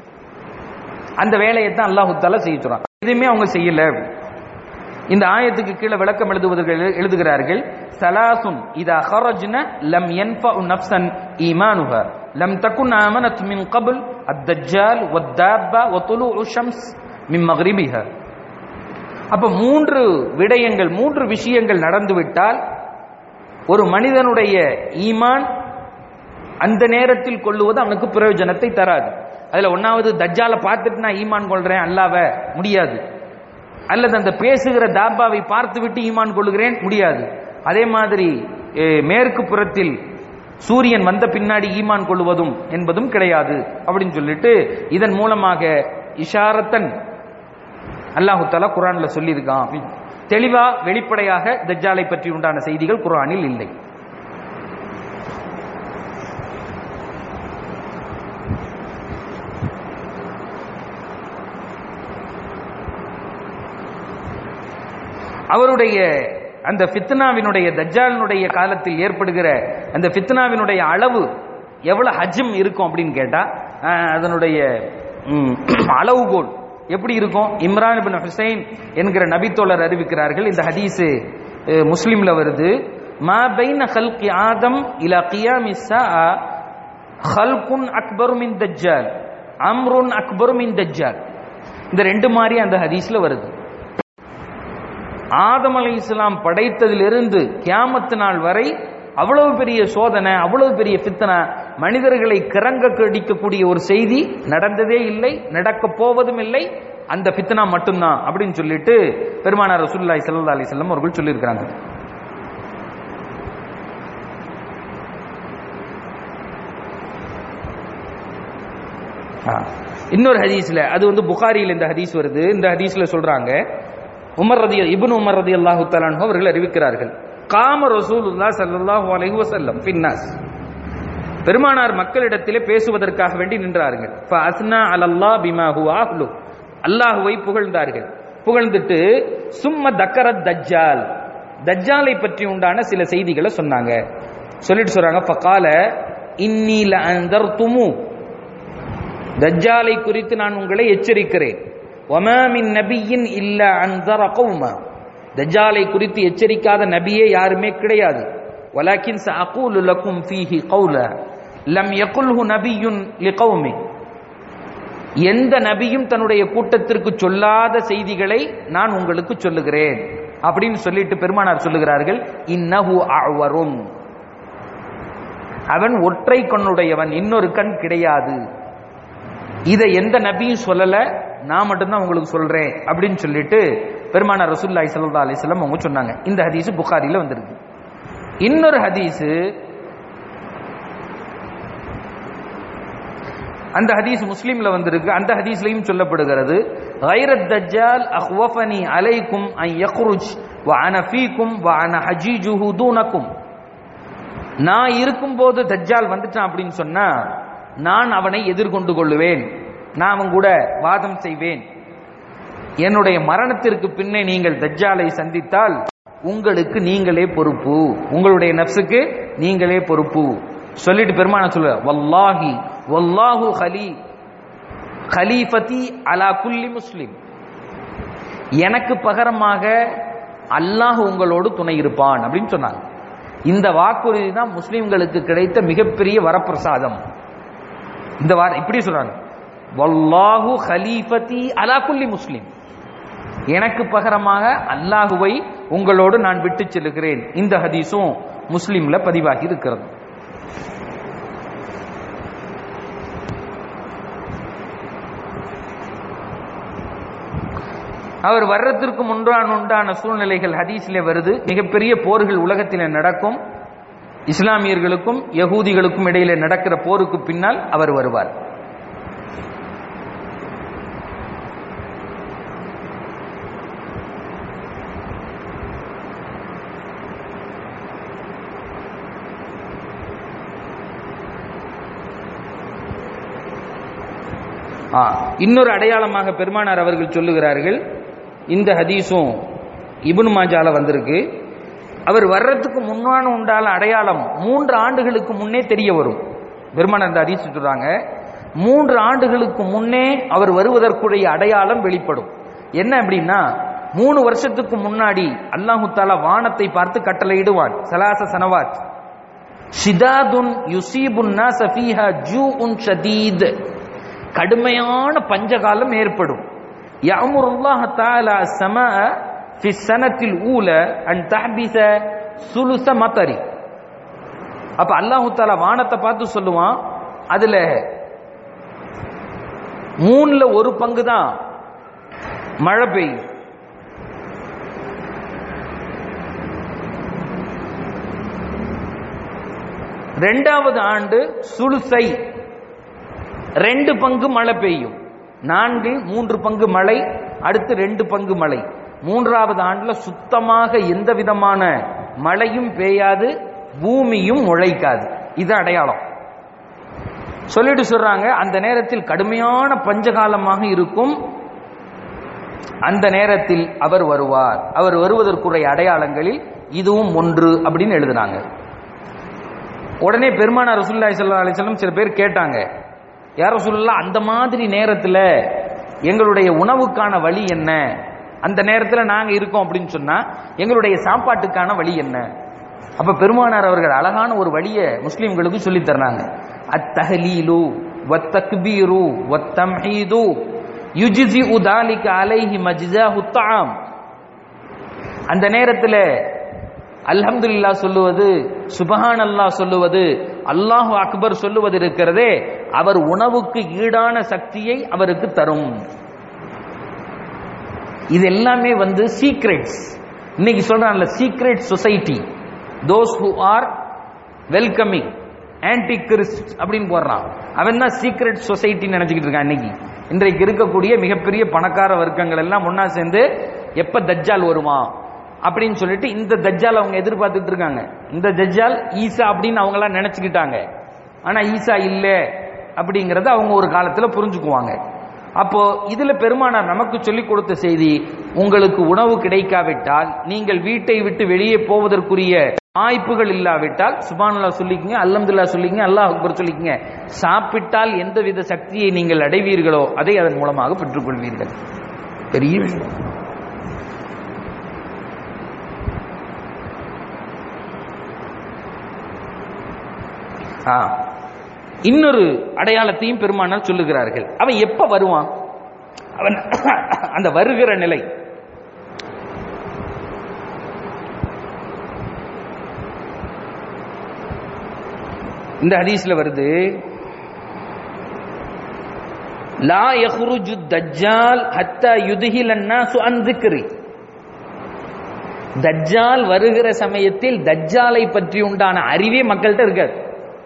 அந்த வேலையை தான் அல்லாஹு தாலா செய்ய சொல்றான் எதுவுமே அவங்க செய்யல இந்த ஆயத்துக்கு கீழே விளக்கம் எழுதுவதற்கு எழுதுகிறார்கள் சலாசுன் இதா ஹரஜ்ன லம் யன்ஃபஉ நஃப்ஸன் ஈமானுஹா லம் தகுன் ஆமனத் மின் கபில் அத்தஜ்ஜால் வத்தாப்பா வதுலூஉ ஷம்ஸ் மின் மக்ரிபிஹா அப்ப மூன்று விடயங்கள் மூன்று விஷயங்கள் நடந்துவிட்டால் ஒரு மனிதனுடைய ஈமான் அந்த நேரத்தில் கொள்ளுவது அவனுக்கு பிரயோஜனத்தை தராது அதுல ஒன்னாவது தஜ்ஜால பார்த்துட்டு நான் ஈமான் கொள்றேன் அல்லாவ முடியாது அல்லது அந்த பேசுகிற தாபாவை பார்த்து விட்டு ஈமான் கொள்ளுகிறேன் முடியாது அதே மாதிரி மேற்கு புறத்தில் சூரியன் வந்த பின்னாடி ஈமான் கொள்வதும் என்பதும் கிடையாது அப்படின்னு சொல்லிட்டு இதன் மூலமாக இஷாரத்தன் அல்லாஹு தாலா குரான்ல சொல்லியிருக்கான் தெளிவா வெளிப்படையாக தஜ்ஜாலை பற்றி உண்டான செய்திகள் குரானில் இல்லை அவருடைய அந்த ஃபித்னாவினுடைய தஜ்ஜாலினுடைய காலத்தில் ஏற்படுகிற அந்த ஃபித்னாவினுடைய அளவு எவ்வளவு ஹஜ்ம் இருக்கும் அப்படின்னு கேட்டா அதனுடைய அளவுகோல் எப்படி இருக்கும் இம்ரான் பின் ஹுசைன் என்கிற நபித்தோழர் அறிவிக்கிறார்கள் இந்த ஹதீஸ் முஸ்லிம்ல வருது மா பைன ஹல்கி ஆதம் இலா கியாமி ஸாஅ ஹல்குன் அக்பரு மின் தஜ்ஜால் அம்ருன் அக்பரு மின் தஜ்ஜால் இந்த ரெண்டு மாதிரி அந்த ஹதீஸ்ல வருது ஆதம் அலை இஸ்லாம் படைத்ததிலிருந்து கியாமத்து நாள் வரை அவ்வளவு பெரிய சோதனை அவ்வளவு பெரிய பித்தனை மனிதர்களை கிறங்க கடிக்கக்கூடிய ஒரு செய்தி நடந்ததே இல்லை நடக்க போவதும் இல்லை அந்த பித்தனா மட்டும்தான் அப்படின்னு சொல்லிட்டு பெருமானார் ரசூல்லாய் சல்லா அலி செல்லம் அவர்கள் சொல்லியிருக்கிறாங்க இன்னொரு ஹதீஸ்ல அது வந்து புகாரியில் இந்த ஹதீஸ் வருது இந்த ஹதீஸ்ல சொல்றாங்க உமர் ரதி இபுன் உமர் ரதி அல்லாஹு தலான் அவர்கள் அறிவிக்கிறார்கள் காம ரசூலுல்லா சல்லாஹூ அலைஹி வசல்லம் பின்னாஸ் பெருமானார் மக்களிடத்திலே பேசுவதற்காக வேண்டி நின்றார்கள் அஸ்னா அலல்லா பிமா ஹுவாஹ்லு அல்லாஹுவை புகழ்ந்தார்கள் புகழ்ந்துட்டு சும்ம தக்கரத் தஜ்ஜால் தஜ்ஜாலை பற்றி உண்டான சில செய்திகளை சொன்னாங்க சொல்லிட்டு சொல்றாங்க ஃபகால இன்னில அந்தர் துமு தஜ்ஜாலை குறித்து நான் உங்களை எச்சரிக்கிறேன் ஒமாமின் நபியின் இல்ல அன்சர கௌமா தஜ்ஜாலை குறித்து எச்சரிக்காத நபியே யாருமே கிடையாது வலாக்கின் சஅகூலு லக்கும் ஃபீஹி கௌல லம் யகுல்ஹு நபியுன் லிகௌமி எந்த நபியும் தன்னுடைய கூட்டத்திற்கு சொல்லாத செய்திகளை நான் உங்களுக்கு சொல்லுகிறேன் அப்படின்னு சொல்லிட்டு பெருமானார் சொல்லுகிறார்கள் இன்னஹு அவரும் அவன் ஒற்றை கண்ணுடையவன் இன்னொரு கண் கிடையாது இதை எந்த நபியும் சொல்லல நான் மட்டும்தான் உங்களுக்கு சொல்றேன் அப்படின்னு சொல்லிட்டு பெருமானார் ரசூல்லாய் சல்லா அலிஸ்லாம் அவங்க சொன்னாங்க இந்த ஹதீஸ் புகாரில வந்திருக்கு இன்னொரு ஹதீஸ் அந்த ஹதீஸ் முஸ்லீம்ல வந்திருக்கு அந்த ஹதீஸ்லயும் சொல்லப்படுகிறது கைரத் தஜ்ஜால் அஹ்வஃபனி அலைக்கும் அன் யக்ருஜ் வ அன ஃபீக்கும் வ அன ஹஜீஜுஹு தூனக்கும் நான் இருக்கும்போது தஜ்ஜால் வந்துட்டான் அப்படின்னு சொன்னா நான் அவனை எதிர்கொண்டு கொள்ளுவேன் நான் அவன் கூட வாதம் செய்வேன் என்னுடைய மரணத்திற்கு பின்னே நீங்கள் தஜ்ஜாலை சந்தித்தால் உங்களுக்கு நீங்களே பொறுப்பு உங்களுடைய நப்சுக்கு நீங்களே பொறுப்பு சொல்லிட்டு பெருமான சொல்ல வல்லாஹி வல்லாஹு ஹலி ஹலீஃபதி அலா குல்லி முஸ்லிம் எனக்கு பகரமாக அல்லாஹ் உங்களோடு துணை இருப்பான் அப்படின்னு சொன்னாங்க இந்த வாக்குறுதி தான் முஸ்லிம்களுக்கு கிடைத்த மிகப்பெரிய வரப்பிரசாதம் இந்த வார இப்படி சொல்றாங்க வல்லாஹு ஹலீஃபதி அலா குல்லி முஸ்லிம் எனக்கு பகரமாக அல்லாஹுவை உங்களோடு நான் விட்டு செல்லுகிறேன் இந்த ஹதீஸும் முஸ்லிம்ல பதிவாகி இருக்கிறது அவர் வர்றதற்கு முன்றான் உண்டான சூழ்நிலைகள் ஹதீஸ்ல வருது மிகப்பெரிய போர்கள் உலகத்தில் நடக்கும் இஸ்லாமியர்களுக்கும் யகூதிகளுக்கும் இடையில நடக்கிற போருக்கு பின்னால் அவர் வருவார் ஆ, இன்னொரு அடையாளமாக பெருமானார் அவர்கள் சொல்லுகிறார்கள் இந்த ஹதீஸும் இப்னு மாஜால வந்திருக்கு அவர் வர்றதுக்கு முன்னான உண்டான அடையாளம் மூன்று ஆண்டுகளுக்கு முன்னே தெரிய வரும் பெருமானார் இந்த ஹதீஸ் சொல்றாங்க மூன்று ஆண்டுகளுக்கு முன்னே அவர் வருவதற்குரிய அடையாளம் வெளிப்படும் என்ன அப்படின்னா மூணு வருஷத்துக்கு முன்னாடி அல்லாஹு தாலா வானத்தை பார்த்து கட்டளையிடுவான் சலாச சனவாத் ஷிதாதுன் யுசீபுன் நாஸ ஃபீஹா ஜூஉன் ஷதீத் கடுமையான பஞ்சகாலம் ஏற்படும் யஅமுருல்லாஹ தஆலா ஸமா ஃபி ஸனத்தில் ஊல அன் தஹ்பிஸ சுலுஸ மத்தரி அப்ப அல்லாஹ் தஆலா வானத்தை பார்த்து சொல்லுவான் அதுல மூணுல ஒரு பங்கு தான் மழை பெய்யும் ரெண்டாவது ஆண்டு சுலுசை ரெண்டு பங்கு மழை பெய்யும் நான்கு மூன்று பங்கு மழை அடுத்து ரெண்டு பங்கு மழை மூன்றாவது ஆண்டுல சுத்தமாக எந்த விதமான மழையும் பெய்யாது பூமியும் முளைக்காது இது அடையாளம் சொல்லிட்டு சொல்றாங்க அந்த நேரத்தில் கடுமையான பஞ்சகாலமாக இருக்கும் அந்த நேரத்தில் அவர் வருவார் அவர் வருவதற்குரிய அடையாளங்களில் இதுவும் ஒன்று அப்படின்னு எழுதுனாங்க உடனே பெருமானார் ரசூலுல்லாஹி ஸல்லல்லாஹு அலைஹி வஸல்லம் சில பேர் கேட்டாங்க யார் ரசூலுல்லாஹ் அந்த மாதிரி நேரத்துல எங்களுடைய உணவுக்கான வழி என்ன அந்த நேரத்துல நாங்க இருக்கோம் அப்படின்னு சொன்னா எங்களுடைய சாப்பாட்டுக்கான வழி என்ன அப்ப பெருமானார் அவர்கள் அழகான ஒரு வழியை முஸ்லிம்களுக்கு சொல்லி தர்றாங்க அத்தஹலீலு வத்தக்பீரு வத்தம்ஹீது யுஜிசி உதாலிக அலைஹி மஜ்ஜாஹு தாம் அந்த நேரத்தில் அல்ஹம்துலில்லா சொல்லுவது சுபஹான் அல்லாஹ் சொல்லுவது அல்லாஹு அக்பர் சொல்லுவது இருக்கிறதே அவர் உணவுக்கு ஈடான சக்தியை அவருக்கு தரும் இது எல்லாமே வந்து சீக்ரெட்ஸ் இன்னைக்கு சொல்றான்ல secret society those who are welcoming Antichrist அப்படின்னு போடுறான் அவன் தான் சீக்ரெட் சொசைட்டி நினைச்சுக்கிட்டு இருக்கான் இன்னைக்கு இன்றைக்கு இருக்கக்கூடிய மிகப்பெரிய பணக்கார வர்க்கங்கள் எல்லாம் ஒன்னா சேர்ந்து எப்ப தஜ்ஜால் வருமா அப்படின்னு சொல்லிட்டு இந்த தஜ்ஜால் அவங்க எதிர்பார்த்துட்டு இருக்காங்க இந்த தஜ்ஜால் ஈசா அப்படின்னு அவங்க எல்லாம் நினைச்சுக்கிட்டாங்க ஆனா ஈசா இல்ல அப்படிங்கறத அவங்க ஒரு காலத்துல புரிஞ்சுக்குவாங்க அப்போ இதுல பெருமானார் நமக்கு சொல்லிக் கொடுத்த செய்தி உங்களுக்கு உணவு கிடைக்காவிட்டால் நீங்கள் வீட்டை விட்டு வெளியே போவதற்குரிய வாய்ப்புகள் இல்லாவிட்டால் சுபானுல்லா சொல்லிக்கங்க அல்லம்துல்லா சொல்லிக்கங்க அல்லாஹ் அக்பர் சொல்லிக்கங்க சாப்பிட்டால் எந்தவித சக்தியை நீங்கள் அடைவீர்களோ அதை அதன் மூலமாக பெற்றுக்கொள்வீர்கள் பெரிய விஷயம் ஆ இன்னொரு அடையாளத்தையும் பெருமானார் சொல்லுகிறார்கள் அவன் எப்ப வருவான் அவன் அந்த வருகிற நிலை இந்த ஹதீஸ்ல வருது லா யஹ்ருஜு தஜ்ஜால் ஹத்தா யுதுஹில் அன்னாசு அன் திக்ரி தஜ்ஜால் வருகிற சமயத்தில் தஜ்ஜாலை பற்றி உண்டான அறிவே மக்கள்கிட்ட இருக்காது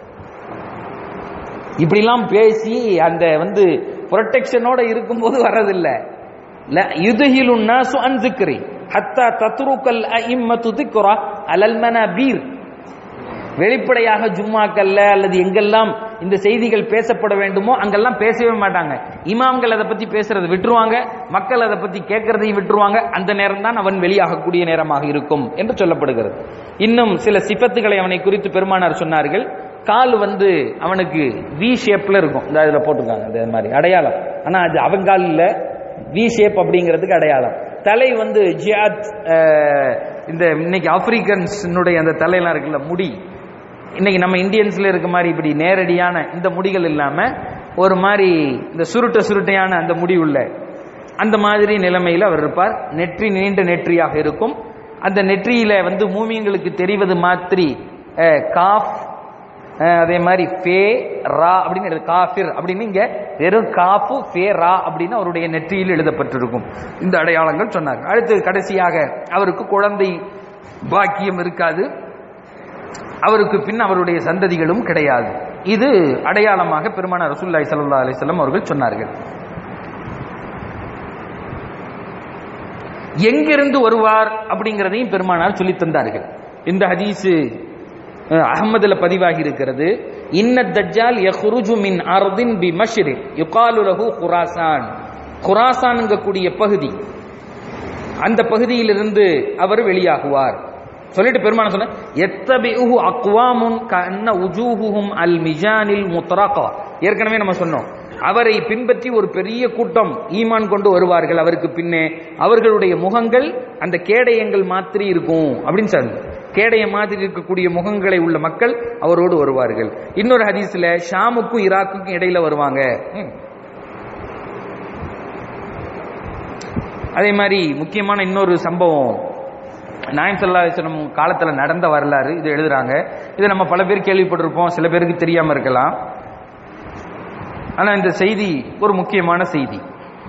இப்படிலாம் பேசி அந்த வந்து புரொடெக்ஷனோட இருக்கும்போது வர்றதில்ல யுதுஹில் உன்னாசு அன் திக்ரி ஹத்தா தத்ருக்கல் அஇம்மத்து திக்ரா அலல் மனாபீர் வெளிப்படையாக ஜும்மாக்கல்ல அல்லது எங்கெல்லாம் இந்த செய்திகள் பேசப்பட வேண்டுமோ அங்கெல்லாம் பேசவே மாட்டாங்க இமாம்கள் அதை பத்தி பேசுறதை விட்டுருவாங்க மக்கள் அதை பத்தி கேட்கறதையும் விட்டுருவாங்க அந்த நேரம் தான் அவன் வெளியாகக்கூடிய நேரமாக இருக்கும் என்று சொல்லப்படுகிறது இன்னும் சில சிபத்துகளை அவனை குறித்து பெருமானார் சொன்னார்கள் கால் வந்து அவனுக்கு வி ஷேப்ல இருக்கும் இந்த இதுல போட்டிருக்காங்க இந்த மாதிரி அடையாளம் ஆனா அது அவன் கால் இல்ல வி ஷேப் அப்படிங்கிறதுக்கு அடையாளம் தலை வந்து ஜியாத் இந்த இன்னைக்கு ஆப்பிரிக்கன்ஸினுடைய அந்த தலையெல்லாம் இருக்குல்ல முடி இன்னைக்கு நம்ம இந்தியன்ஸ்ல இருக்க மாதிரி இப்படி நேரடியான இந்த முடிகள் இல்லாம ஒரு மாதிரி இந்த சுருட்ட சுருட்டையான அந்த முடி உள்ள அந்த மாதிரி நிலைமையில் அவர் இருப்பார் நெற்றி நீண்ட நெற்றியாக இருக்கும் அந்த நெற்றியில வந்து மூமியங்களுக்கு தெரிவது மாதிரி காஃப் அதே மாதிரி ஃபே ரா அப்படின்னு எழுது காஃபிர் அப்படின்னு இங்க வெறும் காஃபு ஃபே ரா அப்படின்னு அவருடைய நெற்றியில் எழுதப்பட்டிருக்கும் இந்த அடையாளங்கள் சொன்னாங்க அடுத்து கடைசியாக அவருக்கு குழந்தை பாக்கியம் இருக்காது அவருக்கு பின் அவருடைய சந்ததிகளும் கிடையாது இது அடையாளமாக பெருமான ரசூல்லாய் சல்லா அலிஸ்லாம் அவர்கள் சொன்னார்கள் எங்கிருந்து வருவார் அப்படிங்கிறதையும் பெருமானார் சொல்லி தந்தார்கள் இந்த ஹதீஸு அகமதுல பதிவாகி இருக்கிறது இன்ன தஜ்ஜால் யஹ்ருஜு மின் அர்தின் பி மஷ்ரி யுகாலு லஹு குராசான் குராசான்ங்கக்கூடிய பகுதி அந்த பகுதியிலிருந்து அவர் வெளியாகுவார் சொல்லிட்டு பெருமான சொன்ன எத்தபிஹு அக்வாமுன் கண்ண உஜூஹுஹும் அல் மிஜானில் முத்தராகா ஏற்கனவே நம்ம சொன்னோம் அவரை பின்பற்றி ஒரு பெரிய கூட்டம் ஈமான் கொண்டு வருவார்கள் அவருக்கு பின்னே அவர்களுடைய முகங்கள் அந்த கேடயங்கள் மாத்திரி இருக்கும் அப்படின்னு சொன்னாங்க கேடைய மாதிரி இருக்கக்கூடிய முகங்களை உள்ள மக்கள் அவரோடு வருவார்கள் இன்னொரு ஹதீஸ்ல ஷாமுக்கும் ஈராக்குக்கும் இடையில வருவாங்க அதே மாதிரி முக்கியமான இன்னொரு சம்பவம் நாயம் சல்லாஹம் காலத்துல நடந்த வரலாறு இது எழுதுறாங்க இது நம்ம பல பேர் கேள்விப்பட்டிருப்போம் சில பேருக்கு தெரியாம இருக்கலாம் ஆனா இந்த செய்தி ஒரு முக்கியமான செய்தி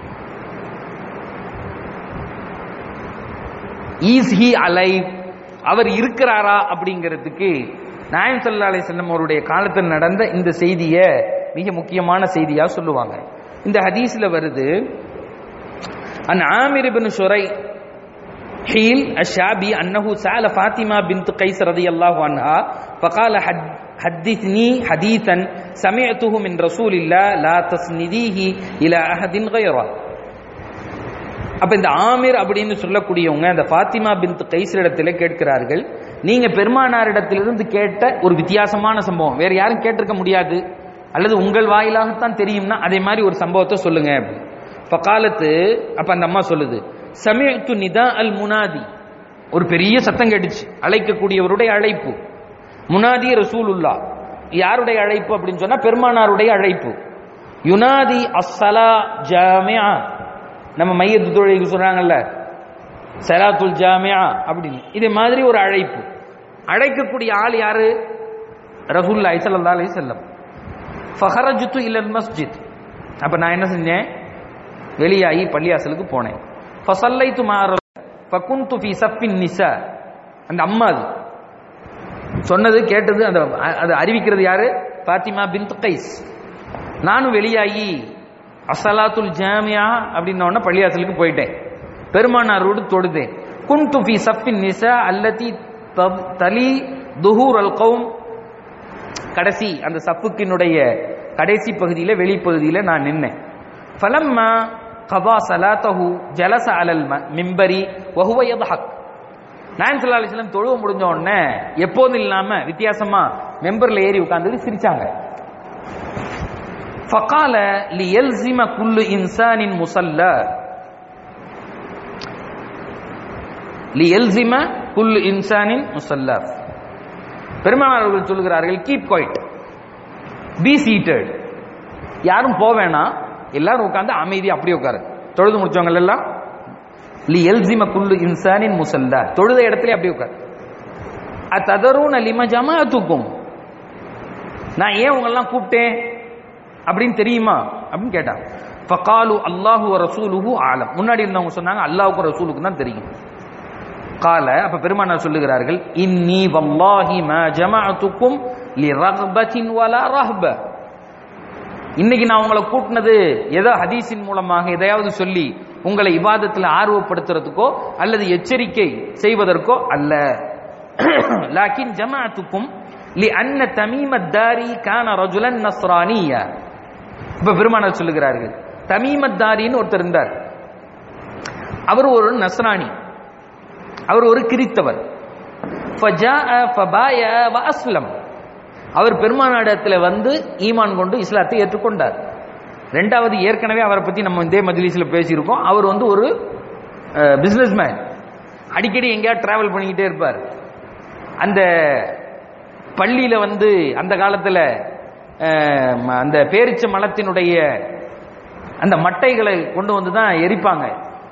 ஈஸ் ஹி அலைவ் அவர் இருக்கிறாரா அப்படிங்கிறதுக்கு நாயம் சல்லா அலி செல்லம் அவருடைய காலத்தில் நடந்த இந்த செய்தியை மிக முக்கியமான செய்தியா சொல்லுவாங்க இந்த ஹதீஸ்ல வருது அன் ஆமிர் பின் ஷுரை حيل الشعبي أنه سأل فاطمة بنت قيس رضي الله عنها فقال حد حدثني حديثا سمعته من رسول الله لا تسنديه إلى أحد غيره அப்ப இந்த ஆமிர் அப்படின்னு சொல்லக்கூடியவங்க அந்த ஃபாத்திமா பின் கைசரிடத்துல கேட்கிறார்கள் நீங்க பெருமானாரிடத்திலிருந்து கேட்ட ஒரு வித்தியாசமான சம்பவம் வேற யாரும் கேட்டிருக்க முடியாது அல்லது உங்கள் வாயிலாகத்தான் தெரியும்னா அதே மாதிரி ஒரு சம்பவத்தை சொல்லுங்க பக்காலத்து அப்ப அந்த அம்மா சொல்லுது சமயத்து நிதா அல் முனாதி ஒரு பெரிய சத்தம் கேட்டுச்சு அழைக்கக்கூடியவருடைய அழைப்பு முனாதி ரசூலுல்லா யாருடைய அழைப்பு அப்படின்னு சொன்னா பெருமானாருடைய அழைப்பு யுனாதி அஸ்ஸலா ஜாமியா நம்ம மையத்து தொழிலுக்கு சொல்றாங்கல்ல சலாத்துல் ஜாமியா அப்படின்னு இது மாதிரி ஒரு அழைப்பு அழைக்கக்கூடிய ஆள் யாரு ரசூல்லா சல்லா அலி செல்லம் ஃபஹரஜுத்து இல்லல் மஸ்ஜித் அப்ப நான் என்ன செஞ்சேன் வெளியாகி பள்ளியாசலுக்கு போனேன் ஃபசல்லைத்து மாற ஃபகுன்து ஃபி சஃபின் நிசா அந்த அம்மா அது சொன்னது கேட்டது அந்த அது அறிவிக்கிறது யாரு பாத்திமா பின் கைஸ் நானும் வெளியாகி அசலாத்துல் ஜாமியா அப்படின்ன பள்ளியாசலுக்கு போயிட்டேன் பெருமானாரோடு தொடுதேன் குன்து ஃபி சஃபின் நிசா அல்லதி தலி துஹூர் அல் கௌம் கடைசி அந்த சஃபுக்கினுடைய கடைசி பகுதியில வெளிப்பகுதியில நான் நின்னேன் ஃபலம்மா கபா சலாத்தஹு ஜலச அலல் மிம்பரி வஹுவ யத்ஹக் நாயன் சல்லா அலிஸ்லாம் தொழுவ முடிஞ்ச உடனே எப்போதும் இல்லாம வித்தியாசமா மெம்பர்ல ஏறி உட்கார்ந்து சிரிச்சாங்க فقال ليلزم كل انسان مصلى ليلزم كل انسان مصلى பெருமானார் அவர்கள் சொல்கிறார்கள் கீப் குவைட் பி சீட்டட் யாரும் போக வேணாம் எல்லாரும் உட்கார்ந்து அமைதி அப்படியே உட்காரு தொழுது முடிச்சவங்க எல்லாம் லி எல்சிம குல்லு இன்சானின் முசல்லா தொழுத இடத்துல அப்படியே உட்காரு அத்ததரும் லிம ஜமாத்துக்கும் நான் ஏன் உங்களெல்லாம் கூப்பிட்டேன் அப்படின்னு தெரியுமா அப்படின்னு கேட்டான் ஃபகாலு அல்லாஹு ரசூலுஹு ஆலம் முன்னாடி இருந்தவங்க சொன்னாங்க அல்லாஹுக்கும் ரசூலுக்கு தான் தெரியும் கால அப்ப பெருமானார் சொல்லுகிறார்கள் இன்னி வல்லாஹி மா ஜமஅத்துக்கும் லி ரக்பத்தின் வலா ரஹ்ப இன்னைக்கு நான் உங்களை கூட்டினது ஏதோ ஹதீஸின் மூலமாக எதையாவது சொல்லி உங்களை இபாதத்தில் ஆர்வப்படுத்துறதுக்கோ அல்லது எச்சரிக்கை செய்வதற்கோ அல்ல லாக்கின் ஜமாத்துக்கும் லி அன்ன தமீமத் தாரி கான ரஜுலன் நஸ்ரானியா இப்ப பெருமானார் சொல்லுகிறார்கள் தமீமத் தாரின்னு ஒருத்தர் இருந்தார் அவர் ஒரு நஸ்ரானி அவர் ஒரு கிறித்தவர் ஃபஜாஅ ஃபபாய வ அஸ்லம் அவர் பெருமானாடத்துல வந்து ஈமான் கொண்டு இஸ்லாத்தை ஏற்றுக்கொண்டார் ரெண்டாவது ஏற்கனவே அவரை பத்தி நம்ம இதே மஜ்லிஸ்ல பேசியிருக்கோம் அவர் வந்து ஒரு பிசினஸ் மேன் அடிக்கடி எங்கேயாவது டிராவல் பண்ணிக்கிட்டே இருப்பார் அந்த பள்ளியில வந்து அந்த காலத்துல அஹ், அந்த பேரிச்ச மலத்தினுடைய அந்த மட்டைகளை கொண்டு வந்து தான் எரிப்பாங்க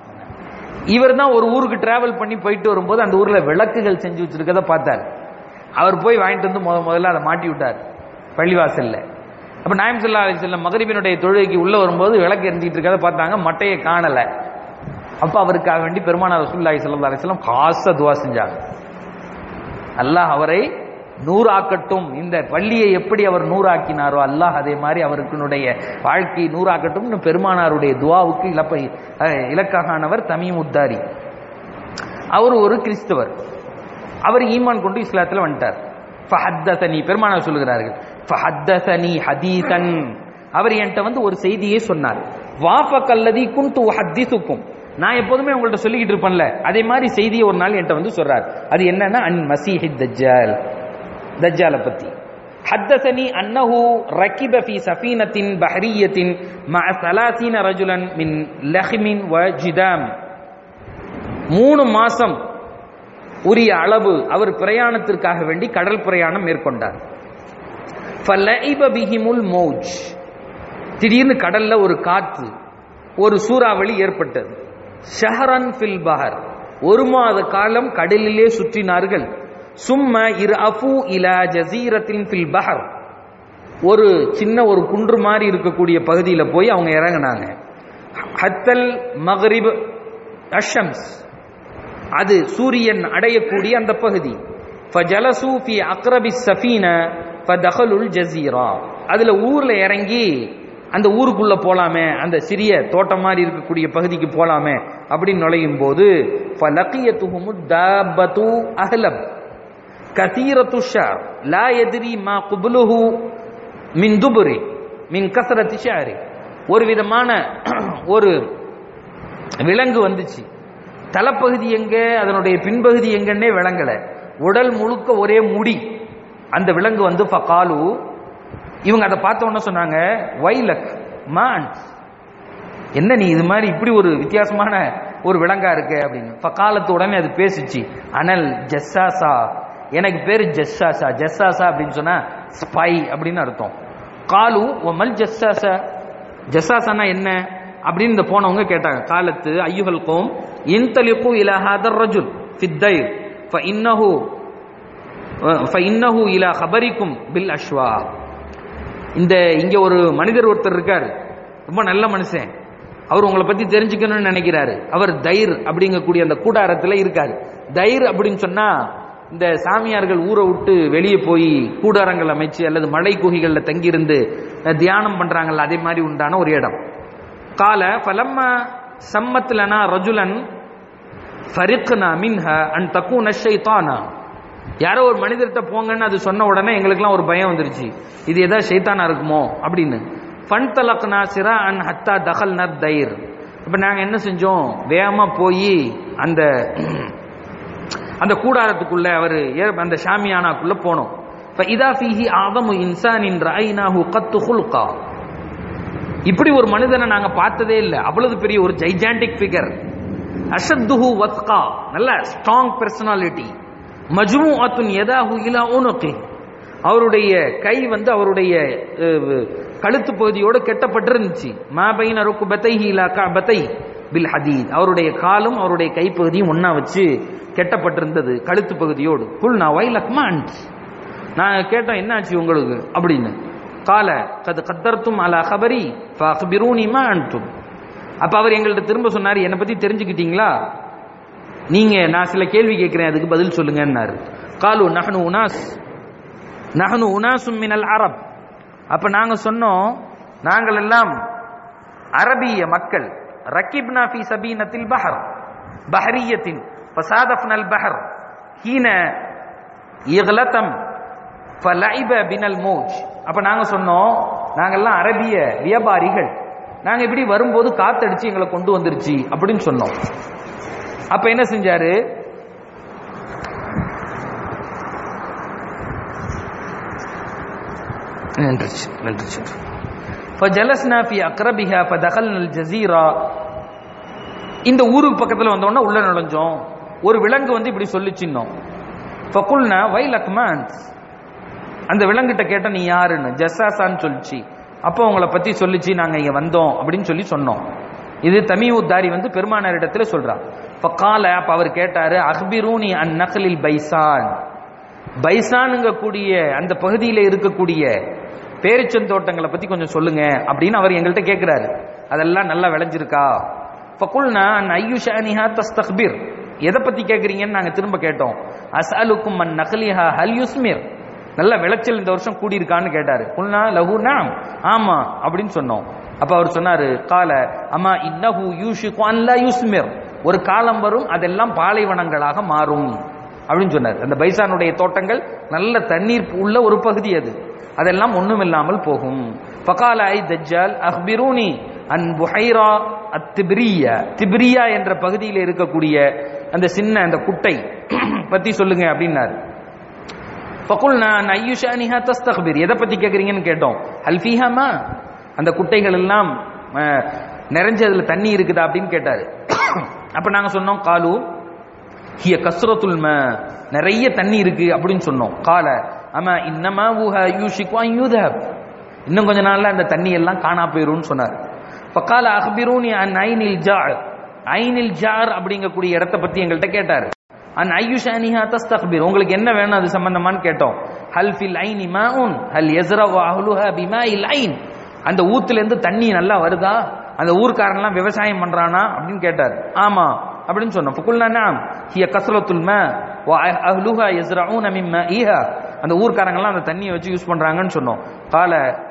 இவர் தான் ஒரு ஊருக்கு டிராவல் பண்ணி போயிட்டு வரும்போது அந்த ஊர்ல விளக்குகள் செஞ்சு வச்சிருக்கத பார்த்தார் அவர் போய் வாங்கிட்டு வந்து முத முதல்ல அதை மாட்டி விட்டார் பள்ளிவாசல்ல அப்ப நாயம் சொல்லா செல்லம் மகரிபினுடைய தொழுகைக்கு உள்ள வரும்போது விளக்கு எரிஞ்சிட்டு இருக்கதை பார்த்தாங்க மட்டையை காணல அப்ப அவருக்காக வேண்டி பெருமானார் ரசூல்லாய் சல்லா அலிஸ்லாம் காச துவா செஞ்சாங்க அல்லாஹ் அவரை நூறாக்கட்டும் இந்த பள்ளியை எப்படி அவர் நூறாக்கினாரோ அல்லாஹ் அதே மாதிரி அவருக்குனுடைய வாழ்க்கையை நூறாக்கட்டும் பெருமானாருடைய துவாவுக்கு இலப்பை அஹ், இலக்கானவர் தமீம் உத்தாரி அவர் ஒரு கிறிஸ்தவர் அவர் ஈமான் கொண்டு இஸ்லாத்துல வந்துட்டார் ஃபஹத்தசனி பெருமானார் சொல்லுகிறார்கள் ஃபஹத்தசனி ஹதீசன் அவர் என்கிட்ட வந்து ஒரு செய்தியே சொன்னார் வாஃபக்கல்லதி குன்து ஹத்திசுக்கும் நான் எப்போதுமே உங்கள்ட்ட சொல்லிக்கிட்டு இருப்பேன்ல அதே மாதிரி செய்தியை ஒரு நாள் என்கிட்ட வந்து சொல்றார் அது என்னன்னா அன் மசீஹி தஜ்ஜால் தஜ்ஜாலை பத்தி حدثني أنه ركب في سفينة بحرية مع ثلاثين رجلا من لخم وجدام மூணு மாசம் உரிய அளவு அவர் பிரயாணத்திற்காக வேண்டி கடல் பிரயாணம் மேற்கொண்டார் فَلَعِبَ بِهِمُ الْمَوْجُ திடீர்னு கடல்ல ஒரு காற்று ஒரு சூறாவளி ஏற்பட்டது ஷஹரன் ஃபில் பஹர் ஒரு மாத காலம் கடலிலே சுற்றினார்கள் சும்ம இரு அஃபு இலா ஜசீரத்தின் ஃபில் பஹர் ஒரு சின்ன ஒரு குன்று மாதிரி இருக்கக்கூடிய பகுதியில போய் அவங்க இறங்குனாங்க ஹத்தல் மக்ரிப் அஷம்ஸ் அது சூரியன் அடையக்கூடிய அந்த பகுதி ஃபஜலசு ஃபி அக்ரபி சஃபீன ஃபதஹலுல் ஜசீரா அதுல ஊர்ல இறங்கி அந்த ஊருக்குள்ள போலாமே அந்த சிறிய தோட்டம் மாதிரி இருக்கக்கூடிய பகுதிக்கு போலாமே அப்படின்னு நுழையும் போது ஃபலகியத்துஹுமு தாபத்து அஹ்லப் கசீரத்து ஷார் லா எதிரி மா குபுலுஹு மின் துபுரி மின் கசரத்தி ஷாரி ஒரு விதமான ஒரு விலங்கு வந்துச்சு தலைப்பகுதி எங்க அதனுடைய பின்பகுதி எங்கன்னே விளங்கல உடல் முழுக்க ஒரே முடி அந்த விலங்கு வந்து ஃபகாலு இவங்க அதை பார்த்த உடனே சொன்னாங்க வைலக் மான்ஸ் என்ன நீ இது மாதிரி இப்படி ஒரு வித்தியாசமான ஒரு விலங்கா இருக்கு அப்படின்னு ஃபகாலத்து உடனே அது பேசுச்சு அனல் ஜஸ்ஸாசா எனக்கு பேரு ஜஸ்ஸாசா ஜஸ்ஸாசா அப்படின்னு சொன்னா ஸ்பை அப்படின்னு அர்த்தம் காலு ஒமல் ஜஸ்ஸாசா ஜஸ்ஸாசானா என்ன அப்படின்னு இந்த போனவங்க கேட்டாங்க காலத்து ஐயுகல் கோம் இன்தலிப்பு இலா ஹாதர் ரஜுல் ஃபித்தைர் ஃபஇன்னஹு ஃபஇன்னஹு இலா ஹபரிக்கும் பில் அஷ்வா இந்த இங்க ஒரு மனிதர் ஒருத்தர் இருக்காரு ரொம்ப நல்ல மனுஷன் அவர் உங்களை பத்தி தெரிஞ்சுக்கணும்னு நினைக்கிறாரு அவர் தைர் அப்படிங்கக்கூடிய அந்த கூடாரத்துல இருக்காரு தைர் அப்படின்னு சொன்னா இந்த சாமியார்கள் ஊரை விட்டு வெளியே போய் கூடாரங்கள் அமைச்சு அல்லது மலை குகைகள்ல தங்கியிருந்து அஹ், தியானம் பண்றாங்கல்ல அதே மாதிரி உண்டான ஒரு இடம் கால பலம்மா சம்மத்லனா ரஜுலன் ஃபரிக்னா மின்ஹ அன் தக்கூன ஷைத்தானா யாரோ ஒரு மனிதர்கிட்ட போங்கன்னு அது சொன்ன உடனே எங்களுக்குலாம் ஒரு பயம் வந்துருச்சு இது ஏதாவது ஷைத்தானா இருக்குமோ அப்படின்னு ஃபன் தலக்னா சிரா அன் ஹத்தா தஹல் நத் தைர் இப்போ நாங்கள் என்ன செஞ்சோம் வேகமாக போய் அந்த அந்த கூடாரத்துக்குள்ள அவர் அந்த ஷாமியானாக்குள்ள போனோம் இதா ஃபீஹி ஆதமு இன்சானின் ராயினாஹு கத்து ஹுல்கா இப்படி ஒரு மனிதனை நாங்க பார்த்ததே இல்லை அவ்வளவு பெரிய ஒரு ஜைஜாண்டிக் ஃபிகர் அஷத்துஹு வத்கா நல்ல ஸ்ட்ராங் பர்சனாலிட்டி மஜ்மு அத்துன் எதாஹு இலா உனுகி அவருடைய கை வந்து அவருடைய அஹ், கழுத்து பகுதியோடு கெட்டப்பட்டிருந்துச்சு மாபைன் அருக்கு பத்தை பத்தை பில் ஹதீத் அவருடைய காலும் அவருடைய கைப்பகுதியும் ஒண்ணா வச்சு கெட்டப்பட்டிருந்தது கழுத்து பகுதியோடு புல் நான் வை லக்மான்ட் நான் கேட்டோம் என்னாச்சு உங்களுக்கு அப்படின்னு கால கது கத்தர்த்தும் அலா ஹபரி ஃபஅக்பிரூனி மா அன்தும் அப்ப அவர் எங்கள்ட்ட திரும்ப சொன்னார் என்னை பத்தி தெரிஞ்சுக்கிட்டீங்களா நீங்க நான் சில கேள்வி கேட்கிறேன் அதுக்கு பதில் சொல்லுங்கன்னாரு காலு நஹனு உனாஸ் நஹனு உனாசும் மினல் அரப் அப்ப நாங்க சொன்னோம் நாங்கள் எல்லாம் அரபிய மக்கள் ரக்கிப்னா ஃபி சபீனத்தில் பஹர் பஹரியத்தின் ஃபசாதஃப்னல் பஹர் ஹீன இக்லதம் ஃபலைப பினல் மோஜ் அப்ப நாங்க சொன்னோம் நாங்கெல்லாம் அரபிய வியாபாரிகள் நாங்க இப்படி வரும்போது காத்தடிச்சு எங்களை கொண்டு வந்துருச்சு அப்படின்னு சொன்னோம் அப்ப என்ன செஞ்சாரு நின்றுச்சு நின்றுச்சு فجلسنا في اقربها فدخلنا الجزيره இந்த ஊருக்கு பக்கத்துல வந்தோம்னா உள்ள நுழைஞ்சோம் ஒரு விலங்கு வந்து இப்படி சொல்லிச்சின்னோம் ஃபகுல்னா வைலக்மான்ஸ் அந்த விலங்கிட்ட கேட்ட நீ யாருன்னு ஜஸ்ஸாசான்னு சொல்லிச்சு அப்போ உங்களை பத்தி சொல்லிச்சு நாங்க இங்க வந்தோம் அப்படின்னு சொல்லி சொன்னோம் இது தமிவுத்தாரி வந்து பெருமானார் இடத்துல சொல்றார் ஃபகால அப்ப அவர் கேட்டாரு அஹ்பிரூனி அன் நகலில் பைசான் பைசானுங்க கூடிய அந்த பகுதியில இருக்கக்கூடிய பேரிச்சந்தோட்டங்களை பத்தி கொஞ்சம் சொல்லுங்க அப்படின்னு அவர் எங்கள்கிட்ட கேட்கிறாரு அதெல்லாம் நல்லா விளைஞ்சிருக்கா ஃபகுல்னா அன் ஐயுஷானிஹா தஸ்தக்பிர் எதை பத்தி கேட்குறீங்கன்னு நாங்க திரும்ப கேட்டோம் அஸ்அலுக்கும் அன் நகலிஹா ஹல் யுஸ்மிர் நல்ல விளைச்சல் இந்த வருஷம் கூடியிருக்கான்னு கேட்டாரு குல்னா லஹு நாம் ஆமா அப்படின்னு சொன்னோம் அப்ப அவர் சொன்னாரு கால அம்மா இன்னஹு யூஷிகு அன் லா யுஸ்மிர் ஒரு காலம் வரும் அதெல்லாம் பாலைவனங்களாக மாறும் அப்படின்னு சொன்னார் அந்த பைசானுடைய தோட்டங்கள் நல்ல தண்ணீர் உள்ள ஒரு பகுதி அது அதெல்லாம் ஒண்ணுமில்லாமல் போகும் ஃபகால ஐ தஜ்ஜால் அஹ்பிரூனி அன் புஹைரா அத்திபிரியா திபிரியா என்ற பகுதியில் இருக்கக்கூடிய அந்த சின்ன அந்த குட்டை பத்தி சொல்லுங்க அப்படின்னாரு ஃபகுல்னா அன் ஐயுஷானிஹா தஸ்தக்பிர் எதை பத்தி கேக்குறீங்கன்னு கேட்டோம் ஹல் ஃபீஹாமா அந்த குட்டைகள் எல்லாம் அஹ், நிறைஞ்சு அதுல தண்ணி இருக்குதா அப்படின்னு கேட்டாரு அப்ப நாங்க சொன்னோம் காலு ஹிய கஸ்ரத்துல் ம நிறைய தண்ணி இருக்கு அப்படின்னு சொன்னோம் கால ஆமா இன்னமா ஊஹ யூஷிக்கு அன் யூதஹப் இன்னும் கொஞ்ச நாள்ல அந்த தண்ணி எல்லாம் காணா போயிரும்னு சொன்னார் ஃபகால அஹ்பிரூனி அன் ஐனில் ஜார் ஐனில் ஜார் அப்படிங்கக்கூடிய இடத்தை பத்தி எங்கள்கிட்ட கேட்டாரு அன் ஐயுஷானிஹா தஸ்தக்பிர் உங்களுக்கு என்ன வேணும் அது சம்பந்தமான்னு கேட்டோம் ஹல் ஃபில் ஐனி மாஉன் ஹல் யஸ்ரவு அஹ்லுஹா பிமாஇல் ஐன் அந்த ஊத்துல இருந்து தண்ணி நல்லா வருதா அந்த ஊர்க்காரன்லாம் விவசாயம் பண்றானா அப்படின்னு கேட்டார் ஆமா அப்படின்னு சொன்னோம் ஃபகுல்னா நாம் ஹிய கஸ்ரத்துல் மா வ அஹ்லுஹா யஸ்ரஊன மின் மாஇஹா அந்த ஊர்க்காரங்கலாம் அந்த தண்ணியை வச்சு யூஸ் பண்றாங்கன்னு சொன்னோம் கால